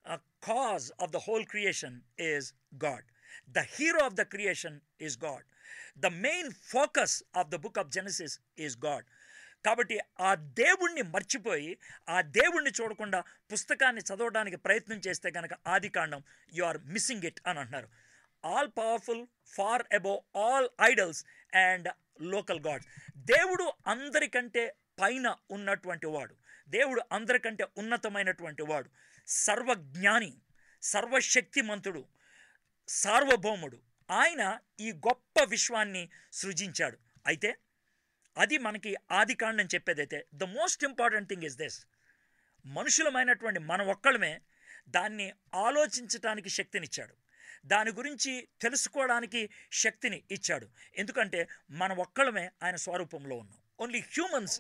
Speaker 1: cause of the whole creation is God the hero of the creation is God the main focus of the book of Genesis is God కాబట్టి ఆ దేవుణ్ణి మర్చిపోయి ఆ దేవుణ్ణి చూడకుండా పుస్తకాన్ని చదవడానికి ప్రయత్నం చేస్తే కనుక ఆది కాండం యు ఆర్ మిస్సింగ్ ఇట్ అని అంటున్నారు all powerful far above all idols and local gods దేవుడు అందరికంటే పైన ఉన్నటువంటి వాడు దేవుడు అందరికంటే ఉన్నతమైనటువంటి వాడు సర్వజ్ఞాని సర్వశక్తిమంతుడు సార్వభౌముడు ఆయన ఈ గొప్ప విశ్వాన్ని సృజించాడు అయితే అది మనకి ఆది కాండం చెప్పేదైతే the most important thing is this మనుషులమైనటువంటి మన ఒక్కళ్ళమే దాన్ని ఆలోచించటానికి శక్తినిచ్చాడు దాని గురించి తెలుసుకోవడానికి శక్తిని ఇచ్చాడు ఎందుకంటే మన ఒక్కళ్ళమే ఆయన స్వరూపంలో ఉన్నాం only humans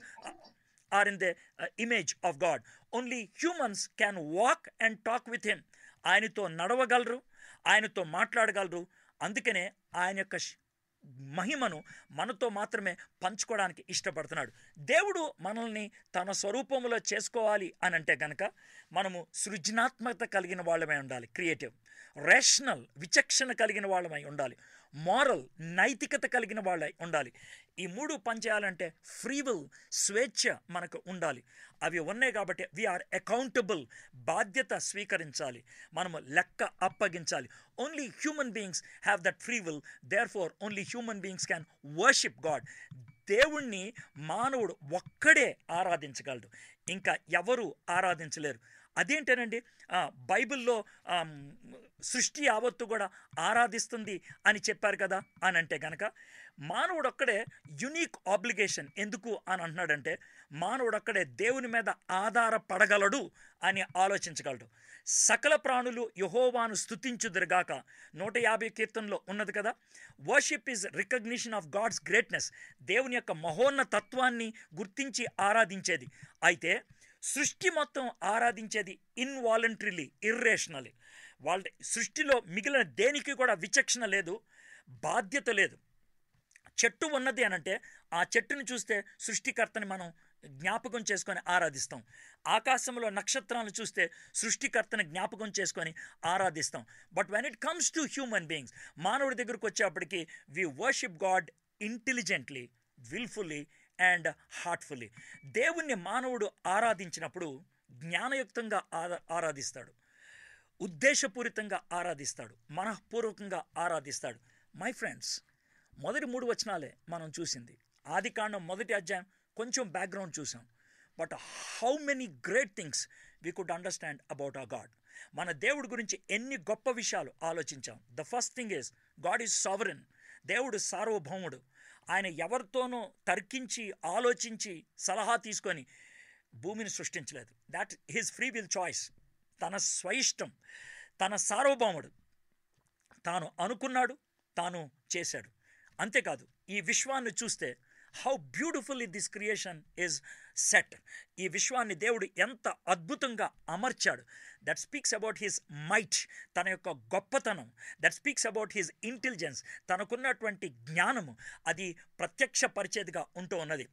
Speaker 1: are in the image of God only humans can walk and talk with him ఆయనతో నడవగలరు ఆయనతో మాట్లాడగలరు అందుకనే ఆయన యొక్క శ్- మహిమను మనతో మాత్రమే పంచుకోవడానికి ఇష్టపడుతున్నాడు దేవుడు మనల్ని తన స్వరూపంలో చేసుకోవాలి అని అంటే కనుక మనము సృజనాత్మకత కలిగిన వాళ్ళమై ఉండాలి క్రియేటివ్ రేషనల్ విచక్షణ కలిగిన వాళ్ళమై ఉండాలి మారల్ నైతికత కలిగిన వాళ్ళై ఉండాలి ఈ మూడు పనిచేయాలంటే ఫ్రీవిల్ స్వేచ్ఛ మనకు ఉండాలి అవి ఉన్నాయి కాబట్టి వీఆర్ అకౌంటబుల్ బాధ్యత స్వీకరించాలి మనము లెక్క అప్పగించాలి only human beings have that free will therefore only human beings can worship God దేవుణ్ణి మానవుడు ఒక్కడే ఆరాధించగలడు ఇంకా ఎవరు ఆరాధించలేరు అదేంటనండి ఆ, బైబిల్లో ఆమ్, సృష్టి యావత్తు కూడా ఆరాధిస్తుంది అని చెప్పారు కదా అని అంటే కనుక మానవుడు ఒక్కడే యునీక్ ఆబ్లిగేషన్ ఎందుకు అని అంటున్నాడంటే మానవుడు ఒక్కడే దేవుని మీద ఆధారపడగలడు అని ఆలోచించగలడు సకల ప్రాణులు యహోవాను స్తుతించుదురుగాక నూట యాభై కీర్తనలో ఉన్నది కదా worship is recognition of God's greatness దేవుని యొక్క మహోన్నతత్వాన్ని గుర్తించి ఆరాధించేది అయితే సృష్టి మొత్తం ఆరాధించేది ఇన్వాలంటరీలీ ఇర్రేషనలీ వాళ్ళ సృష్టిలో మిగిలిన దేనికి కూడా విచక్షణ లేదు బాధ్యత లేదు చెట్టు ఉన్నది అని అంటే ఆ చెట్టును చూస్తే సృష్టికర్తని మనం జ్ఞాపకం చేసుకొని ఆరాధిస్తాం ఆకాశంలో నక్షత్రాలను చూస్తే సృష్టికర్తని జ్ఞాపకం చేసుకొని ఆరాధిస్తాం but when it comes to human beings మానవుడి దగ్గరకు వచ్చేప్పటికి we worship God intelligently wilfully and heartfully దేవుణ్ణి మానవుడు ఆరాధించినప్పుడు జ్ఞానయుక్తంగా ఆరా ఆరాధిస్తాడు ఉద్దేశపూరితంగా ఆరాధిస్తాడు మనఃపూర్వకంగా ఆరాధిస్తాడు మై ఫ్రెండ్స్ మొదటి మూడు వచనాలే మనం చూసింది ఆది కాండం మొదటి అధ్యాయం కొంచెం బ్యాక్గ్రౌండ్ చూసాం but how many great things we could understand about uh God మన దేవుడి గురించి ఎన్ని గొప్ప విషయాలు ఆలోచించాం the first thing is God is sovereign దేవుడు సార్వభౌముడు ఆయన ఎవరితోనూ తర్కించి ఆలోచించి సలహా తీసుకొని భూమిని సృష్టించలేదు that his free will choice తన స్వయిష్టం తన సార్వభౌముడు తాను అనుకున్నాడు తాను చేశాడు అంతేకాదు ఈ విశ్వాన్ని చూస్తే how beautiful in this creation is set ఈ విశ్వాన్ని దేవుడు ఎంత అద్భుతంగా అమర్చాడు that speaks about his might తన యొక్క గొప్పతనం that speaks about his intelligence తనకున్నటువంటి జ్ఞానము అది ప్రత్యక్షపరిచేదిగా ఉంటూ ఉన్నది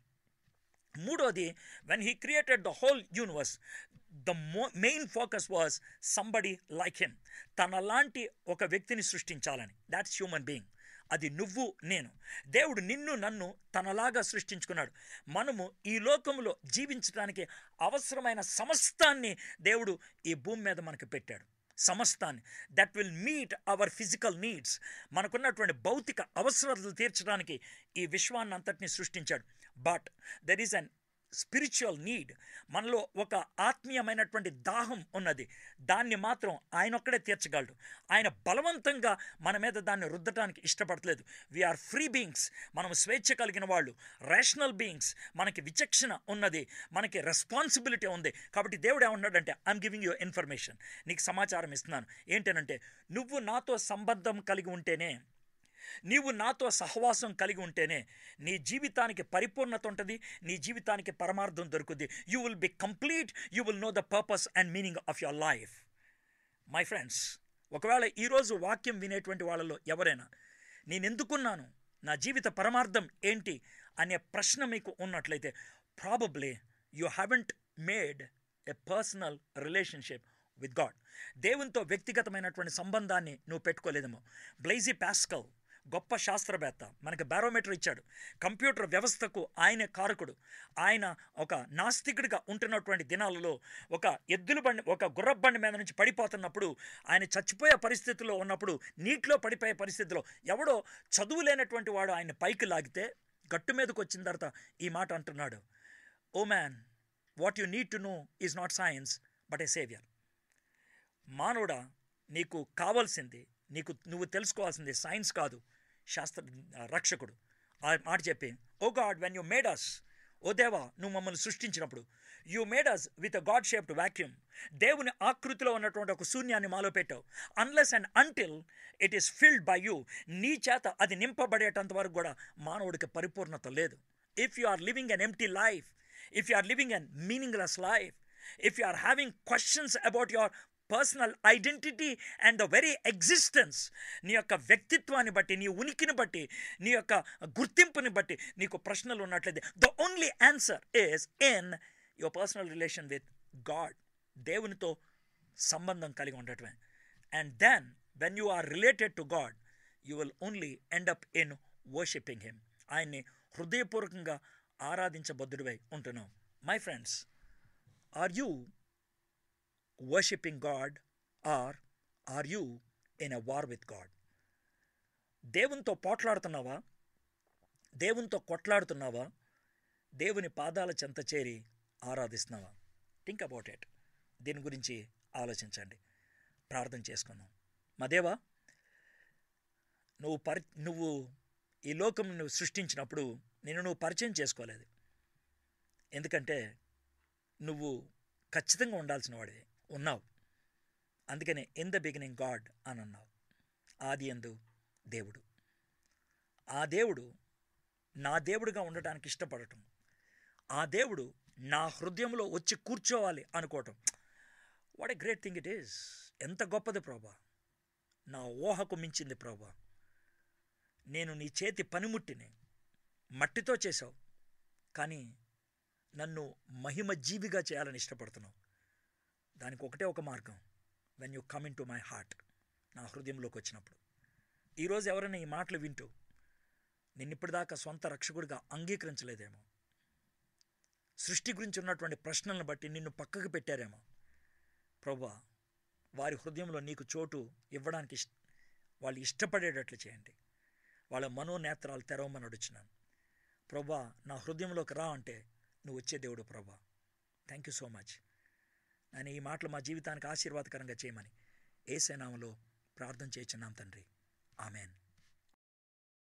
Speaker 1: మూడోది when he created the whole universe the mo main focus was somebody like him తనలాంటి ఒక వ్యక్తిని సృష్టించాలని దాట్స్ హ్యూమన్ బీయింగ్ అది నువ్వు నేను దేవుడు నిన్ను నన్ను తనలాగా సృష్టించుకున్నాడు మనము ఈ లోకంలో జీవించడానికి అవసరమైన సమస్తాన్ని దేవుడు ఈ భూమి మీద మనకు పెట్టాడు సమస్తాన్ని that will meet our physical needs మనకున్నటువంటి భౌతిక అవసరాలు తీర్చడానికి ఈ విశ్వాన్ని అంతటిని సృష్టించాడు but there is an spiritual need మనలో ఒక ఆత్మీయమైనటువంటి దాహం ఉన్నది దాన్ని మాత్రం ఆయన ఒక్కడే తీర్చగలడు ఆయన బలవంతంగా మన మీద దాన్ని రుద్దటానికి ఇష్టపడలేదు వీఆర్ ఫ్రీ బీయింగ్స్ మనం స్వేచ్ఛ కలిగిన వాళ్ళు రేషనల్ బీయింగ్స్ మనకి విచక్షణ ఉన్నది మనకి రెస్పాన్సిబిలిటీ ఉంది కాబట్టి దేవుడు ఏమన్నాడంటే ఐఎమ్ గివింగ్ యూ ఇన్ఫర్మేషన్ నీకు సమాచారం ఇస్తున్నాను ఏంటనంటే నువ్వు నాతో సంబంధం కలిగి ఉంటేనే నీవు నాతో సహవాసం కలిగి ఉంటేనే నీ జీవితానికి పరిపూర్ణత ఉంటుంది నీ జీవితానికి పరమార్థం దొరుకుద్ది you will be complete you will know the purpose and meaning of your life my friends ఒకవేళ ఈరోజు వాక్యం వినేటువంటి వాళ్ళలో ఎవరైనా నేను ఎందుకున్నాను నా జీవిత పరమార్థం ఏంటి అనే ప్రశ్న మీకు ఉన్నట్లయితే probably you haven't made a personal relationship with God దేవునితో వ్యక్తిగతమైనటువంటి సంబంధాన్ని నువ్వు పెట్టుకోలేదేమో బ్లైజీ పాస్కల్ గొప్ప శాస్త్రవేత్త మనకి బారోమీటర్ ఇచ్చాడు కంప్యూటర్ వ్యవస్థకు ఆయనే కారకుడు ఆయన ఒక నాస్తికుడిగా ఉంటున్నటువంటి దినాలలో ఒక ఎద్దుల బండి ఒక గుర్రపు బండి మీద నుంచి పడిపోతున్నప్పుడు ఆయన చచ్చిపోయే పరిస్థితిలో ఉన్నప్పుడు నీటిలో పడిపోయే పరిస్థితిలో ఎవడో చదువు లేనటువంటి వాడు ఆయన పైకి లాగితే గట్టు మీదకి వచ్చిన తర్వాత ఈ మాట అంటున్నాడు oh man what you need to know is not science but a saviour మానవుడా నీకు కావాల్సింది నీకు నువ్వు తెలుసుకోవాల్సింది సైన్స్ కాదు శాస్త్ర రక్షకుడు ఆ మాట చెప్పి oh God when you made us ఓ దేవా నువ్వు మమ్మల్ని సృష్టించినప్పుడు you made us with a God shaped vacuum దేవుని ఆకృతిలో ఉన్నటువంటి ఒక శూన్యాన్ని మాలో పెట్టావు unless and until it is filled by you నీ చేత అది నింపబడేటంత వరకు కూడా మానవుడికి పరిపూర్ణత లేదు if you are living an empty life if you are living an meaningless life if you are having questions about your personal identity and the very existence నీ యొక్క వ్యక్తిత్వాన్ని బట్టి నీ ఉనికిని బట్టి నీ యొక్క గుర్తింపుని బట్టి నీకు ప్రశ్నలు ఉన్నట్లయితే the only answer is in your personal relation with God దేవునితో సంబంధం కలిగి ఉండటమే and then when you are related to God you will only end up in worshiping him ఆయన్ని హృదయపూర్వకంగా ఆరాధించబద్దుడివై ఉంటున్నాం my friends are you worshiping God or are you in a war with God దేవునితో పోట్లాడుతున్నావా దేవునితో కొట్లాడుతున్నావా దేవుని పాదాల చెంత చేరి ఆరాధిస్తున్నావా థింక్ అబౌట్ ఇట్ దీని గురించి ఆలోచించండి ప్రార్థన చేసుకున్నాం మా దేవా నువ్వు పరి నువ్వు ఈ లోకం నువ్వు సృష్టించినప్పుడు నేను నువ్వు పరిచయం చేసుకోలేదు ఎందుకంటే నువ్వు ఖచ్చితంగా ఉండాల్సిన వాడివి ఉన్నావు అందుకనే ఇన్ ద బిగినింగ్ గాడ్ అని అన్నావు ఆది ఎందు దేవుడు ఆ దేవుడు నా దేవుడుగా ఉండటానికి ఇష్టపడటం ఆ దేవుడు నా హృదయంలో వచ్చి కూర్చోవాలి అనుకోవటం what a great thing it is ఎంత గొప్పది ప్రభా నా ఊహకు మించింది ప్రభా నేను నీ చేతి పనిముట్టిని మట్టితో చేశావు కానీ నన్ను మహిమ జీవిగా చేయాలని ఇష్టపడుతున్నావు దానికి ఒకటే ఒక మార్గం when you come into my heart నా హృదయంలోకి వచ్చినప్పుడు ఈరోజు ఎవరైనా ఈ మాటలు వింటూ నిన్నిప్పటిదాకా సొంత రక్షకుడిగా అంగీకరించలేదేమో సృష్టి గురించి ఉన్నటువంటి ప్రశ్నలను బట్టి నిన్ను పక్కకు పెట్టారేమో ప్రభా వారి హృదయంలో నీకు చోటు ఇవ్వడానికి ఇష్ట వాళ్ళు ఇష్టపడేటట్లు చేయండి వాళ్ళ మనోనేత్రాలు తెరవమని అడుచున్నాను ప్రభా నా హృదయంలోకి రా అంటే నువ్వు వచ్చే దేవుడు ప్రభా థ్యాంక్ యూ సో మచ్ నేను ఈ మాటలు మా జీవితానికి ఆశీర్వాదకరంగా చేయమని ఏసేనామలో ప్రార్థన చేయించున్నాం తండ్రి ఆమెన్